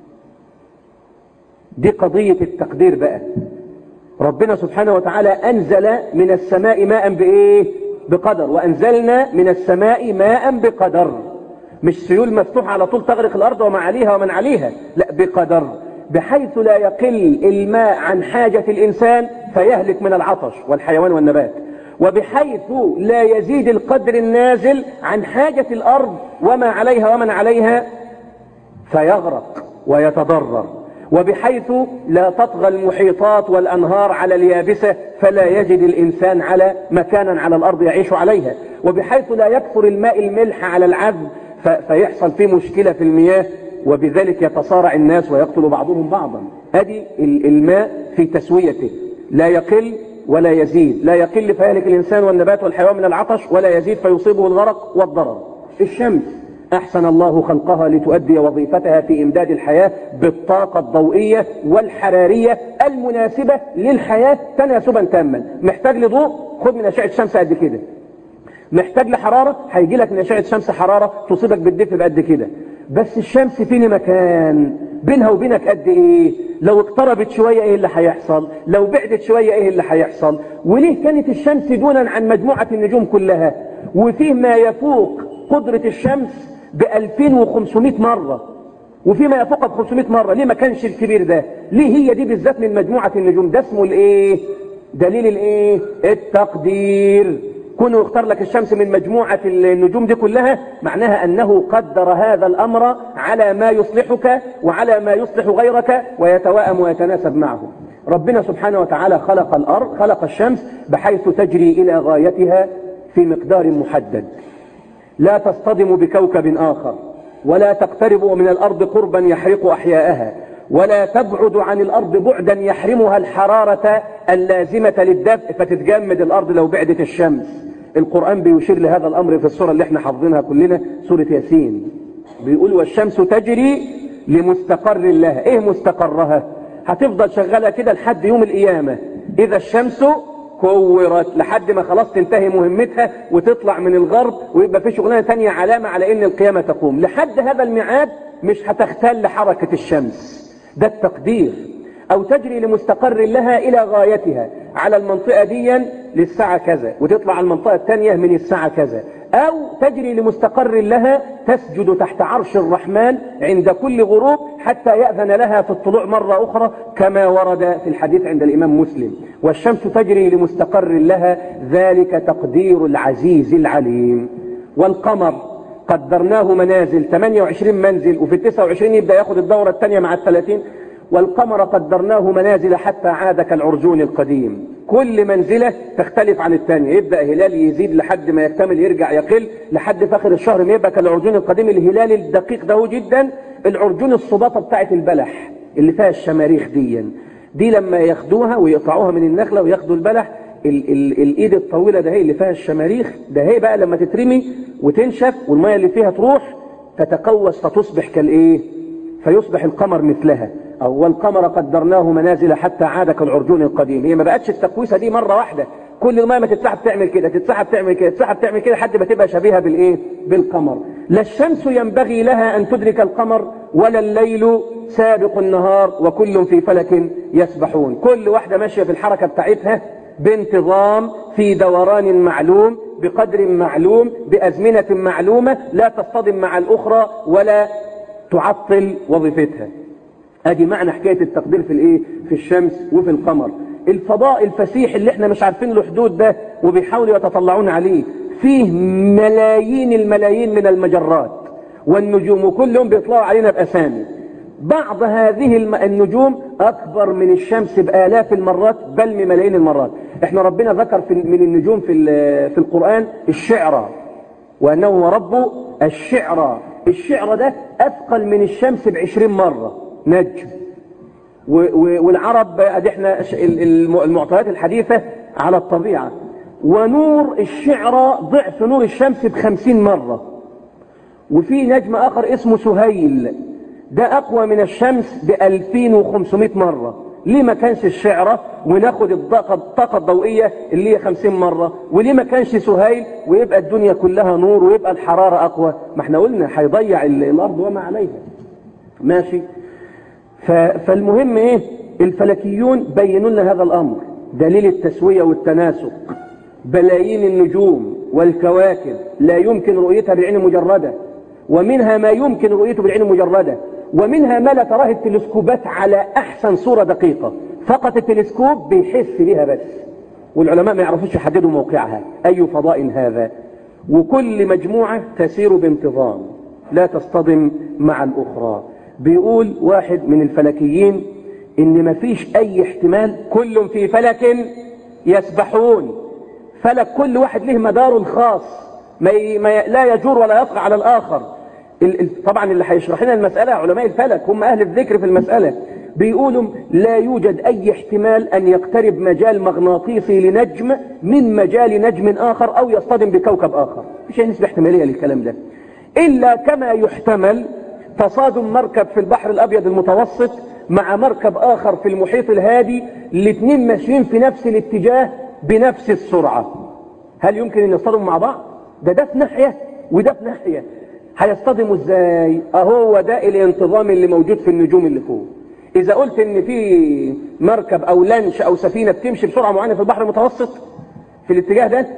دي قضية التقدير بقى ربنا سبحانه وتعالى انزل من السماء ماء بايه بقدر وانزلنا من السماء ماء بقدر مش سيول مفتوحة على طول تغرق الارض وما عليها ومن عليها لا بقدر بحيث لا يقل الماء عن حاجة الانسان فيهلك من العطش والحيوان والنبات وبحيث لا يزيد القدر النازل عن حاجة الأرض وما عليها ومن عليها فيغرق ويتضرر وبحيث لا تطغى المحيطات والأنهار على اليابسة فلا يجد الإنسان على مكانا على الأرض يعيش عليها وبحيث لا يكثر الماء الملح على العذب فيحصل فيه مشكلة في المياه وبذلك يتصارع الناس ويقتل بعضهم بعضا ادي الماء في تسويته لا يقل ولا يزيد لا يقل فيهلك الإنسان والنبات والحيوان من العطش ولا يزيد فيصيبه الغرق والضرر الشمس أحسن الله خلقها لتؤدي وظيفتها في إمداد الحياة بالطاقة الضوئية والحرارية المناسبة للحياة تناسبا تاما محتاج لضوء خد من أشعة الشمس قد كده محتاج لحرارة هيجي لك من أشعة الشمس حرارة تصيبك بالدفء بقد كده بس الشمس فين مكان بينها وبينك قد ايه لو اقتربت شوية ايه اللي هيحصل لو بعدت شوية ايه اللي هيحصل وليه كانت الشمس دونا عن مجموعة النجوم كلها وفيه ما يفوق قدرة الشمس ب 2500 مرة وفيما يفوق ب 500 مرة ليه ما كانش الكبير ده ليه هي دي بالذات من مجموعة النجوم ده اسمه الايه دليل الايه التقدير كونه يختار لك الشمس من مجموعة النجوم دي كلها معناها أنه قدر هذا الأمر على ما يصلحك وعلى ما يصلح غيرك ويتوائم ويتناسب معه ربنا سبحانه وتعالى خلق الأرض خلق الشمس بحيث تجري إلى غايتها في مقدار محدد لا تصطدم بكوكب آخر ولا تقترب من الأرض قربا يحرق أحياءها ولا تبعد عن الأرض بعدا يحرمها الحرارة اللازمة للدفء فتتجمد الأرض لو بعدت الشمس القرآن بيشير لهذا الأمر في السورة اللي احنا حافظينها كلنا سورة ياسين بيقول والشمس تجري لمستقر لها ايه مستقرها هتفضل شغالة كده لحد يوم القيامة إذا الشمس كورت لحد ما خلاص تنتهي مهمتها وتطلع من الغرب ويبقى في شغلانة تانية علامة على ان القيامة تقوم لحد هذا الميعاد مش هتختل حركة الشمس ده التقدير او تجري لمستقر لها الى غايتها على المنطقة دي للساعة كذا وتطلع على المنطقة الثانية من الساعة كذا او تجري لمستقر لها تسجد تحت عرش الرحمن عند كل غروب حتى يأذن لها في الطلوع مرة اخرى كما ورد في الحديث عند الامام مسلم والشمس تجري لمستقر لها ذلك تقدير العزيز العليم والقمر قدرناه منازل 28 منزل وفي ال 29 يبدأ ياخد الدورة الثانية مع ال 30 والقمر قدرناه منازل حتى عاد كالعرجون القديم كل منزلة تختلف عن الثانية يبدأ هلال يزيد لحد ما يكتمل يرجع يقل لحد في آخر الشهر ما يبقى كالعرجون القديم الهلال الدقيق ده جدا العرجون الصباطة بتاعت البلح اللي فيها الشماريخ دي دي لما ياخدوها ويقطعوها من النخلة وياخدوا البلح ال ال الايد الطويلة ده هي اللي فيها الشماريخ ده هي بقى لما تترمي وتنشف والمية اللي فيها تروح تتقوس فتصبح كالايه فيصبح القمر مثلها أو والقمر قدرناه منازل حتى عاد كالعرجون القديم هي ما بقتش التقويسة دي مرة واحدة كل المية ما تتسحب تعمل كده تتسحب تعمل كده تتسحب تعمل كده لحد ما تبقى شبيهة بالايه بالقمر لا الشمس ينبغي لها أن تدرك القمر ولا الليل سابق النهار وكل في فلك يسبحون كل واحدة ماشية في الحركة بتاعتها بانتظام في دوران معلوم بقدر معلوم بأزمنة معلومة لا تصطدم مع الأخرى ولا تعطل وظيفتها ادي معنى حكاية التقدير في الايه في الشمس وفي القمر الفضاء الفسيح اللي احنا مش عارفين له حدود ده وبيحاولوا يتطلعون عليه فيه ملايين الملايين من المجرات والنجوم وكلهم بيطلعوا علينا بأسامي بعض هذه النجوم أكبر من الشمس بآلاف المرات بل من ملايين المرات احنا ربنا ذكر في من النجوم في في القرآن الشعرى وأنه هو رب الشعرى الشعرى ده أثقل من الشمس بعشرين مرة نجم والعرب ادي احنا المعطيات الحديثة على الطبيعة ونور الشعرى ضعف نور الشمس بخمسين مرة وفي نجم آخر اسمه سهيل ده أقوى من الشمس بألفين وخمسمائة مرة ليه ما كانش الشعرة وناخد الطاقة, الطاقة الضوئية اللي هي خمسين مرة وليه ما كانش سهيل ويبقى الدنيا كلها نور ويبقى الحرارة أقوى ما احنا قلنا هيضيع الأرض وما عليها ماشي فالمهم ايه الفلكيون بينوا لنا هذا الامر دليل التسوية والتناسق بلايين النجوم والكواكب لا يمكن رؤيتها بالعين المجردة ومنها ما يمكن رؤيته بالعين المجردة ومنها ما لا تراه التلسكوبات على احسن صورة دقيقة فقط التلسكوب بيحس بها بس والعلماء ما يعرفوش يحددوا موقعها اي فضاء هذا وكل مجموعة تسير بانتظام لا تصطدم مع الاخرى بيقول واحد من الفلكيين ان مفيش اي احتمال كل في فلك يسبحون فلك كل واحد له مداره الخاص ما ي... ما ي... لا يجور ولا يطغى على الاخر ال... ال... طبعا اللي هيشرح لنا المساله علماء الفلك هم اهل الذكر في المساله بيقولوا لا يوجد اي احتمال ان يقترب مجال مغناطيسي لنجم من مجال نجم اخر او يصطدم بكوكب اخر مش نسبه احتماليه للكلام ده الا كما يحتمل تصادم مركب في البحر الابيض المتوسط مع مركب اخر في المحيط الهادي الاثنين ماشيين في نفس الاتجاه بنفس السرعة هل يمكن ان يصطدموا مع بعض ده ده في ناحية وده في ناحية هيصطدموا ازاي اهو ده الانتظام اللي موجود في النجوم اللي فوق اذا قلت ان في مركب او لانش او سفينة بتمشي بسرعة معينة في البحر المتوسط في الاتجاه ده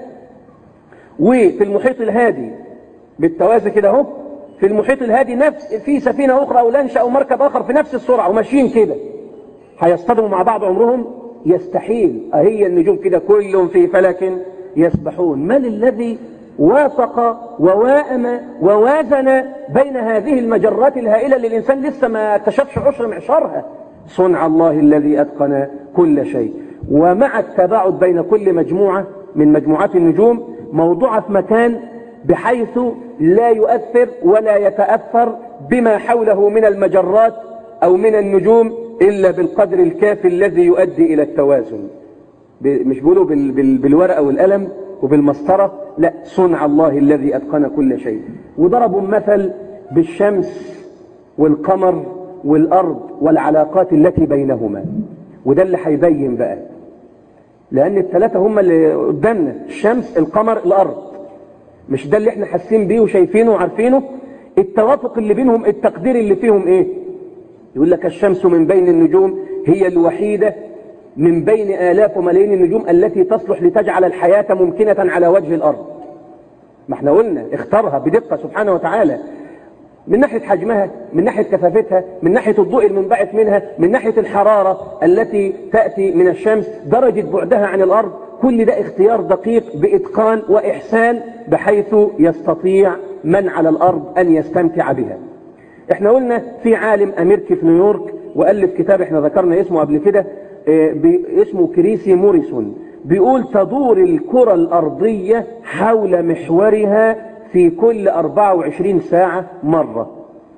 وفي المحيط الهادي بالتوازي كده اهو في المحيط الهادي نفس في سفينة اخرى او لانش او مركب اخر في نفس السرعة وماشيين كده هيصطدموا مع بعض عمرهم يستحيل أهي النجوم كده كل في فلك يسبحون من الذي وافق ووائم ووازن بين هذه المجرات الهائلة اللي الإنسان لسه ما اكتشفش عشر معشارها صنع الله الذي أتقن كل شيء ومع التباعد بين كل مجموعة من مجموعات النجوم موضوعة في مكان بحيث لا يؤثر ولا يتأثر بما حوله من المجرات أو من النجوم إلا بالقدر الكافي الذي يؤدي إلى التوازن مش بيقولوا بال بال بالورقة والقلم وبالمسطرة لا صنع الله الذي أتقن كل شيء وضربوا مثل بالشمس والقمر والأرض والعلاقات التي بينهما وده اللي هيبين بقى لأن الثلاثة هم اللي قدامنا الشمس القمر الأرض مش ده اللي احنا حاسين بيه وشايفينه وعارفينه التوافق اللي بينهم التقدير اللي فيهم ايه يقول لك الشمس من بين النجوم هي الوحيدة من بين آلاف وملايين النجوم التي تصلح لتجعل الحياة ممكنة على وجه الأرض ما احنا قلنا اختارها بدقة سبحانه وتعالى من ناحية حجمها من ناحية كثافتها من ناحية الضوء المنبعث منها من ناحية الحرارة التي تأتي من الشمس درجة بعدها عن الأرض كل ده اختيار دقيق بإتقان وإحسان بحيث يستطيع من على الأرض أن يستمتع بها احنا قلنا في عالم امريكي في نيويورك والف كتاب احنا ذكرنا اسمه قبل كده اه اسمه كريسي موريسون بيقول تدور الكرة الارضية حول محورها في كل 24 ساعة مرة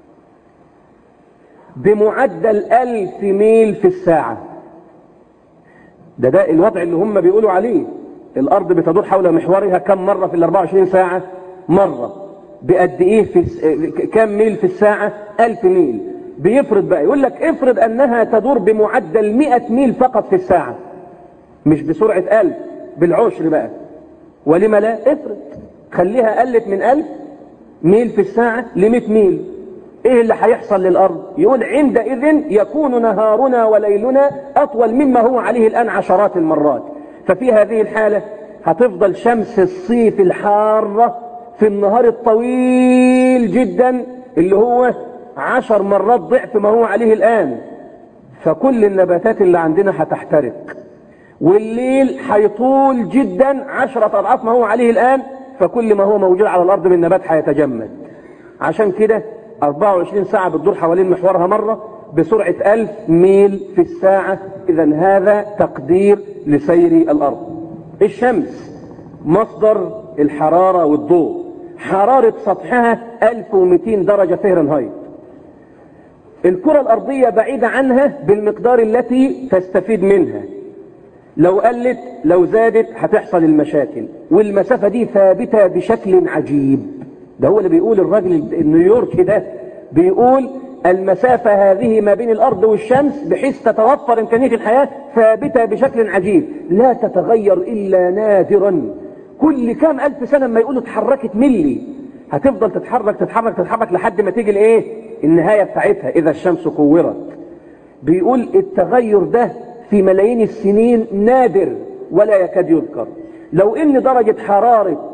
بمعدل ألف ميل في الساعة ده ده الوضع اللي هم بيقولوا عليه الارض بتدور حول محورها كم مرة في ال 24 ساعة مرة بقد ايه في كم ميل في الساعة ألف ميل بيفرض بقى يقول لك افرض انها تدور بمعدل 100 ميل فقط في الساعة مش بسرعة ألف بالعشر بقى ولما لا افرض خليها قلت من ألف ميل في الساعة لمئة ميل ايه اللي هيحصل للأرض يقول عندئذ يكون نهارنا وليلنا أطول مما هو عليه الآن عشرات المرات ففي هذه الحالة هتفضل شمس الصيف الحارة في النهار الطويل جدا اللي هو عشر مرات ضعف ما هو عليه الآن فكل النباتات اللي عندنا هتحترق والليل هيطول جدا عشرة أضعاف ما هو عليه الآن فكل ما هو موجود على الأرض من نبات هيتجمد عشان كده 24 ساعة بتدور حوالين محورها مرة بسرعة 1000 ميل في الساعة إذا هذا تقدير لسير الأرض الشمس مصدر الحرارة والضوء حرارة سطحها 1200 درجة فهرنهايت الكرة الأرضية بعيدة عنها بالمقدار التي تستفيد منها لو قلت لو زادت هتحصل المشاكل والمسافة دي ثابتة بشكل عجيب ده هو اللي بيقول الراجل النيويوركي ده بيقول المسافة هذه ما بين الأرض والشمس بحيث تتوفر إمكانية الحياة ثابتة بشكل عجيب لا تتغير إلا نادرا كل كام ألف سنة ما يقولوا اتحركت ملي هتفضل تتحرك تتحرك تتحرك لحد ما تيجي الايه النهاية بتاعتها إذا الشمس كورت بيقول التغير ده في ملايين السنين نادر ولا يكاد يذكر لو ان درجة حرارة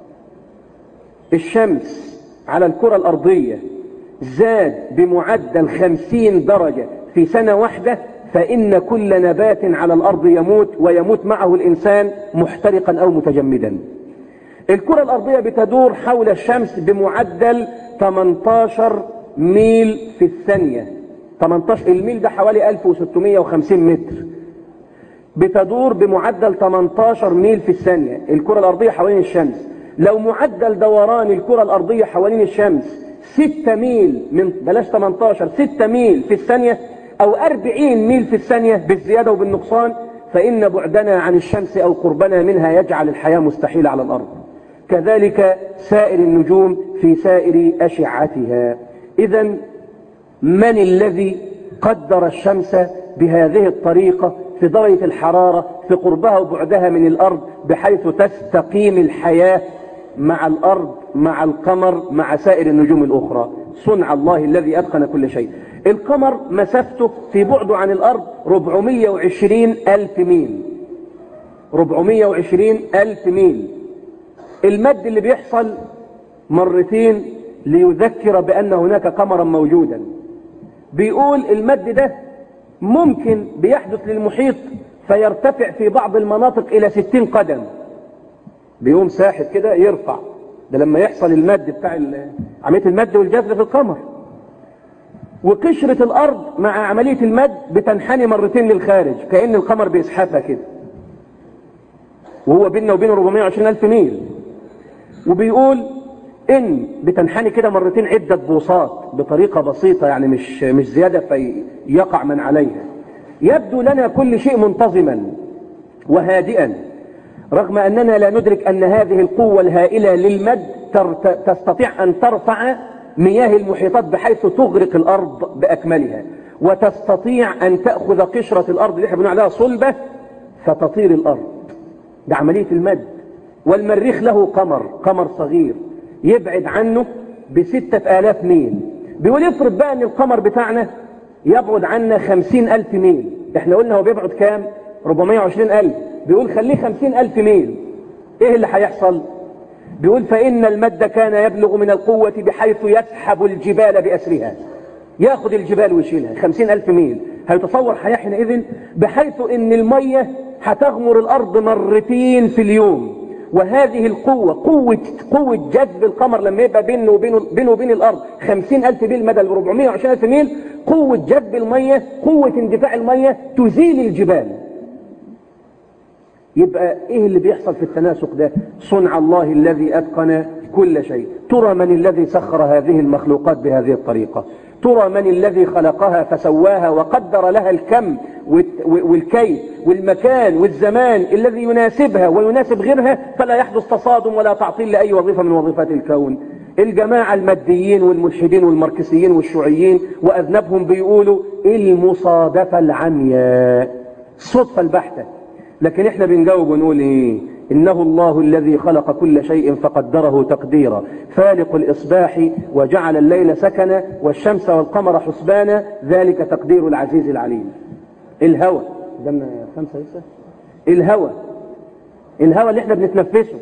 الشمس على الكرة الأرضية زاد بمعدل خمسين درجة في سنة واحدة فإن كل نبات على الأرض يموت ويموت معه الإنسان محترقا أو متجمدا الكرة الأرضية بتدور حول الشمس بمعدل 18 ميل في الثانية 18 الميل ده حوالي 1650 متر بتدور بمعدل 18 ميل في الثانية الكرة الأرضية حوالين الشمس لو معدل دوران الكرة الأرضية حوالين الشمس 6 ميل من بلاش 18 6 ميل في الثانية أو 40 ميل في الثانية بالزيادة وبالنقصان فإن بعدنا عن الشمس أو قربنا منها يجعل الحياة مستحيلة على الأرض كذلك سائر النجوم في سائر أشعتها إذا من الذي قدر الشمس بهذه الطريقة في درجة الحرارة في قربها وبعدها من الأرض بحيث تستقيم الحياة مع الأرض مع القمر مع سائر النجوم الأخرى صنع الله الذي أتقن كل شيء القمر مسافته في بعده عن الأرض 420 ألف ميل 420 ألف ميل المد اللي بيحصل مرتين ليذكر بأن هناك قمرا موجودا بيقول المد ده ممكن بيحدث للمحيط فيرتفع في بعض المناطق إلى 60 قدم بيقوم ساحب كده يرفع ده لما يحصل المد بتاع عملية المد والجذب في القمر وقشرة الأرض مع عملية المد بتنحني مرتين للخارج كأن القمر بيسحبها كده وهو بيننا وبينه 420 ألف ميل وبيقول إن بتنحني كده مرتين عدة بوصات بطريقة بسيطة يعني مش مش زيادة فيقع من عليها يبدو لنا كل شيء منتظما وهادئا رغم أننا لا ندرك أن هذه القوة الهائلة للمد تستطيع أن ترفع مياه المحيطات بحيث تغرق الأرض بأكملها وتستطيع أن تأخذ قشرة الأرض اللي احنا بنقول عليها صلبة فتطير الأرض بعملية المد والمريخ له قمر قمر صغير يبعد عنه بستة آلاف ميل بيقول يفرض بقى أن القمر بتاعنا يبعد عنا خمسين ألف ميل احنا قلنا هو بيبعد كام 420 ألف بيقول خليه خمسين ألف ميل ايه اللي هيحصل بيقول فإن المد كان يبلغ من القوة بحيث يسحب الجبال بأسرها ياخد الجبال ويشيلها خمسين ألف ميل هيتصور حياة حينئذ بحيث ان المية هتغمر الأرض مرتين في اليوم وهذه القوة قوة قوة جذب القمر لما يبقى بينه وبينه بينه وبين الأرض خمسين ألف ميل مدى ال 420 ألف ميل قوة جذب المية قوة اندفاع المية تزيل الجبال يبقى ايه اللي بيحصل في التناسق ده صنع الله الذي اتقن كل شيء ترى من الذي سخر هذه المخلوقات بهذه الطريقة ترى من الذي خلقها فسواها وقدر لها الكم والكيف والمكان والزمان الذي يناسبها ويناسب غيرها فلا يحدث تصادم ولا تعطيل لأي وظيفة من وظيفات الكون الجماعة الماديين والملحدين والماركسيين والشيوعيين وأذنبهم بيقولوا المصادفة العمياء الصدفة البحتة لكن احنا بنجاوب ونقول ايه انه الله الذي خلق كل شيء فقدره تقديرا فالق الاصباح وجعل الليل سكنا والشمس والقمر حسبانا ذلك تقدير العزيز العليم الهوى قدامنا خمسة لسه الهوى الهوى اللي احنا بنتنفسه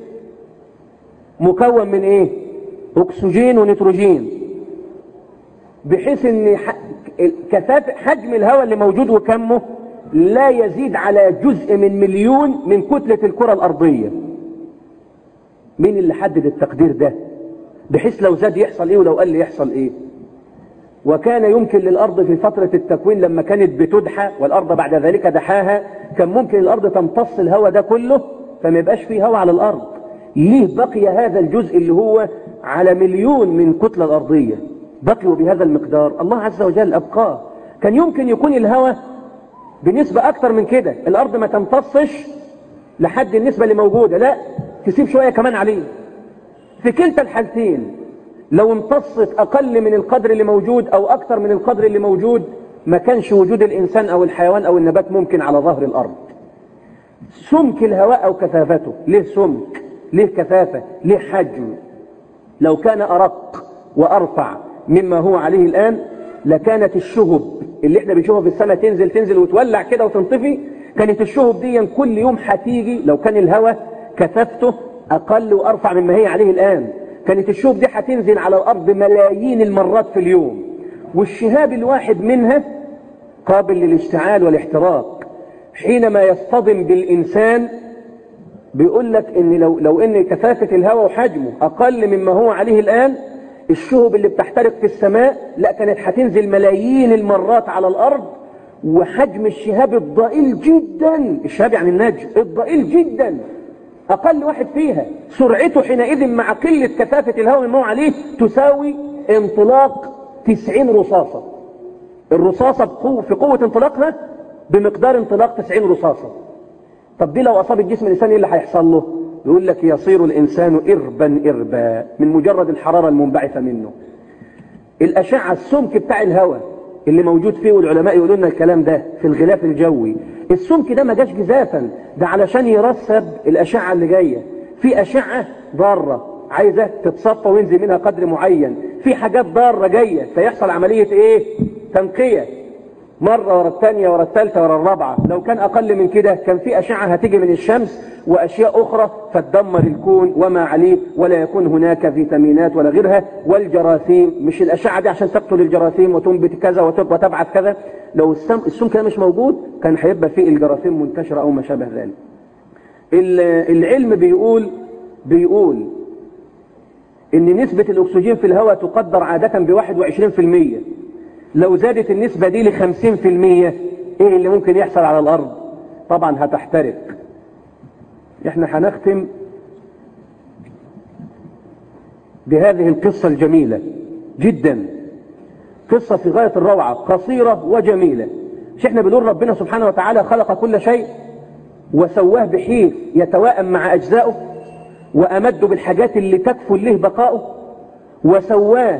مكون من ايه اكسجين ونيتروجين بحيث ان كثافه حجم الهواء اللي موجود وكمه لا يزيد على جزء من مليون من كتلة الكرة الأرضية مين اللي حدد التقدير ده بحيث لو زاد يحصل ايه ولو قل يحصل ايه وكان يمكن للأرض في فترة التكوين لما كانت بتدحى والأرض بعد ذلك دحاها كان ممكن الأرض تمتص الهواء ده كله فما يبقاش فيه هواء على الأرض ليه بقي هذا الجزء اللي هو على مليون من كتلة الأرضية بقيوا بهذا المقدار الله عز وجل أبقاه كان يمكن يكون الهواء بنسبة أكتر من كده الأرض ما تمتصش لحد النسبة اللي موجودة لا تسيب شوية كمان عليه في كلتا الحالتين لو امتصت أقل من القدر اللي موجود أو أكتر من القدر اللي موجود ما كانش وجود الإنسان أو الحيوان أو النبات ممكن على ظهر الأرض سمك الهواء أو كثافته ليه سمك ليه كثافة ليه حجم لو كان أرق وأرفع مما هو عليه الآن لكانت الشهب اللي احنا بنشوفها في السماء تنزل تنزل وتولع كده وتنطفي كانت الشهب دي كل يوم هتيجي لو كان الهواء كثافته أقل وأرفع مما هي عليه الآن كانت الشهب دي هتنزل على الأرض ملايين المرات في اليوم والشهاب الواحد منها قابل للاشتعال والاحتراق حينما يصطدم بالإنسان بيقول لك ان لو, لو ان كثافة الهواء وحجمه اقل مما هو عليه الان الشهب اللي بتحترق في السماء لا كانت هتنزل ملايين المرات على الأرض وحجم الشهاب الضئيل جدا الشهاب يعني النجم الضئيل جدا أقل واحد فيها سرعته حينئذ مع قلة كثافة الهواء الموع عليه تساوي انطلاق 90 رصاصة الرصاصة بقوة في قوة انطلاقها بمقدار انطلاق 90 رصاصة طب دي لو أصابت جسم الإنسان إيه اللي هيحصل له يقول لك يصير الإنسان إربا إربا من مجرد الحرارة المنبعثة منه الأشعة السمك بتاع الهواء اللي موجود فيه والعلماء يقولون لنا الكلام ده في الغلاف الجوي السمك ده ما جاش جزافا ده علشان يرسب الأشعة اللي جاية في أشعة ضارة عايزة تتصفى وينزل منها قدر معين في حاجات ضارة جاية فيحصل عملية ايه تنقية مرة ورا الثانية ورا الثالثة ورا الرابعة لو كان أقل من كده كان في أشعة هتيجي من الشمس وأشياء أخرى فتدمر الكون وما عليه ولا يكون هناك فيتامينات ولا غيرها والجراثيم مش الأشعة دي عشان تقتل الجراثيم وتنبت كذا وتبعث كذا لو السم السم كده مش موجود كان هيبقى فيه الجراثيم منتشرة أو ما شابه ذلك العلم بيقول بيقول ان نسبة الاكسجين في الهواء تقدر عادة بواحد وعشرين في المية لو زادت النسبة دي لخمسين في المية ايه اللي ممكن يحصل على الارض طبعا هتحترق احنا هنختم بهذه القصة الجميلة جدا قصة في غاية الروعة قصيرة وجميلة مش احنا بنقول ربنا سبحانه وتعالى خلق كل شيء وسواه بحيث يتوائم مع أجزائه وأمده بالحاجات اللي تكفل له بقاؤه وسواه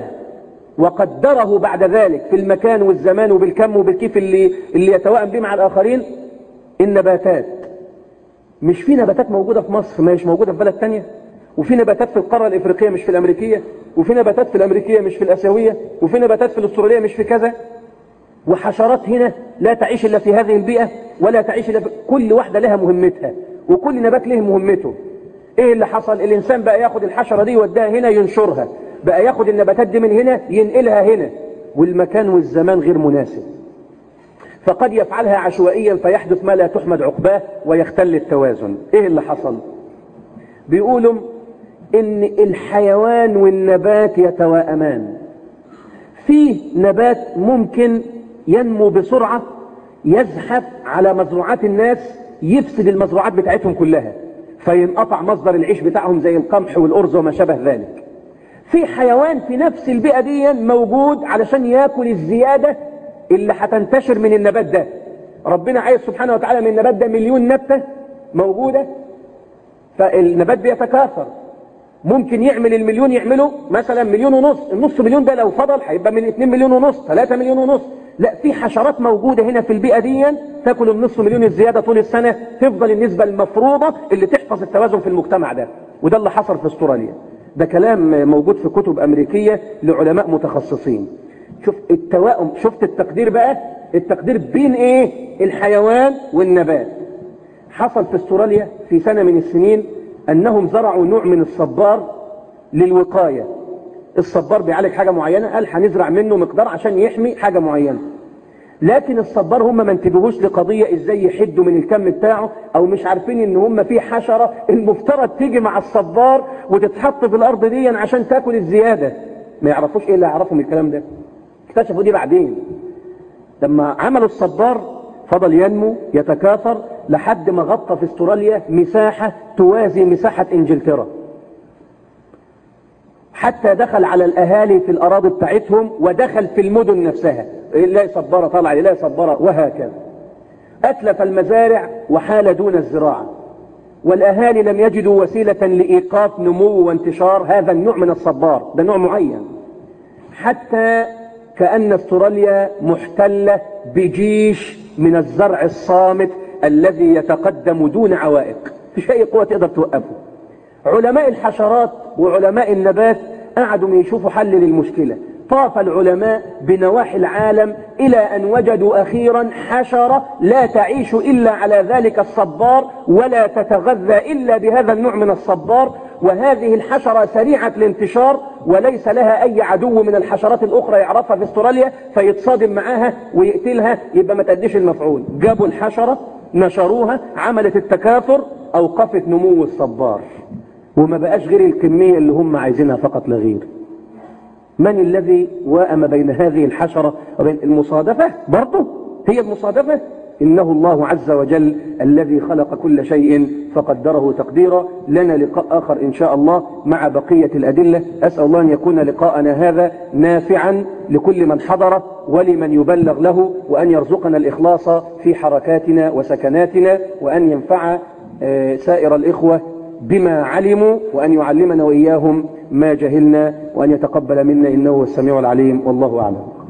وقدره بعد ذلك في المكان والزمان وبالكم وبالكيف اللي, اللي يتوائم به مع الآخرين النباتات مش في نباتات موجودة في مصر ما مش موجودة في بلد تانية وفي نباتات في القارة الإفريقية مش في الأمريكية وفي نباتات في الأمريكية مش في الأسيوية وفي نباتات في الأسترالية مش في كذا وحشرات هنا لا تعيش إلا في هذه البيئة ولا تعيش إلا في كل واحدة لها مهمتها وكل نبات له مهمته ايه اللي حصل الانسان بقى ياخد الحشرة دي يوديها هنا ينشرها بقى ياخد النباتات دي من هنا ينقلها هنا والمكان والزمان غير مناسب فقد يفعلها عشوائيا فيحدث ما لا تحمد عقباه ويختل التوازن ايه اللي حصل بيقولوا ان الحيوان والنبات يتواءمان في نبات ممكن ينمو بسرعة يزحف على مزروعات الناس يفسد المزروعات بتاعتهم كلها فينقطع مصدر العيش بتاعهم زي القمح والأرز وما شابه ذلك في حيوان في نفس البيئة دي موجود علشان ياكل الزيادة اللي هتنتشر من النبات ده ربنا عايز سبحانه وتعالى من النبات ده مليون نبتة موجودة فالنبات بيتكاثر ممكن يعمل المليون يعمله مثلا مليون ونص النص مليون ده لو فضل هيبقى من 2 مليون ونص 3 مليون ونص لا في حشرات موجودة هنا في البيئة دي تاكل النصف مليون الزيادة طول السنة تفضل النسبة المفروضة اللي تحفظ التوازن في المجتمع ده وده اللي حصل في استراليا ده كلام موجود في كتب أمريكية لعلماء متخصصين شوف التوائم شفت التقدير بقى التقدير بين ايه الحيوان والنبات حصل في استراليا في سنة من السنين انهم زرعوا نوع من الصبار للوقاية الصبار بيعالج حاجة معينة قال هنزرع منه مقدار عشان يحمي حاجة معينة لكن الصبار هم ما انتبهوش لقضية ازاي يحدوا من الكم بتاعه او مش عارفين ان هم في حشرة المفترض تيجي مع الصبار وتتحط في الارض دي عشان تاكل الزيادة ما يعرفوش ايه اللي يعرفوا من الكلام ده اكتشفوا دي بعدين لما عملوا الصبار فضل ينمو يتكاثر لحد ما غطى في استراليا مساحة توازي مساحة انجلترا حتى دخل على الاهالي في الاراضي بتاعتهم ودخل في المدن نفسها لا صبارة طلع لا صبارة وهكذا اتلف المزارع وحال دون الزراعة والاهالي لم يجدوا وسيلة لايقاف نمو وانتشار هذا النوع من الصبار ده نوع معين حتى كأن استراليا محتلة بجيش من الزرع الصامت الذي يتقدم دون عوائق مفيش أي قوة تقدر توقفه علماء الحشرات وعلماء النبات قعدوا يشوفوا حل للمشكلة طاف العلماء بنواحي العالم إلى أن وجدوا أخيرا حشرة لا تعيش إلا على ذلك الصبار ولا تتغذى إلا بهذا النوع من الصبار وهذه الحشرة سريعة الانتشار وليس لها أي عدو من الحشرات الأخرى يعرفها في استراليا فيتصادم معاها ويقتلها يبقى ما تأديش المفعول جابوا الحشرة نشروها عملت التكاثر أوقفت نمو الصبار وما بقاش غير الكمية اللي هم عايزينها فقط لا غير من الذي واءم بين هذه الحشرة وبين المصادفة برضه هي المصادفة إنه الله عز وجل الذي خلق كل شيء فقدره تقديرا لنا لقاء آخر إن شاء الله مع بقية الأدلة أسأل الله أن يكون لقاءنا هذا نافعا لكل من حضر ولمن يبلغ له وأن يرزقنا الإخلاص في حركاتنا وسكناتنا وأن ينفع سائر الإخوة بما علموا وأن يعلمنا وإياهم ما جهلنا وأن يتقبل منا إنه هو السميع العليم والله أعلم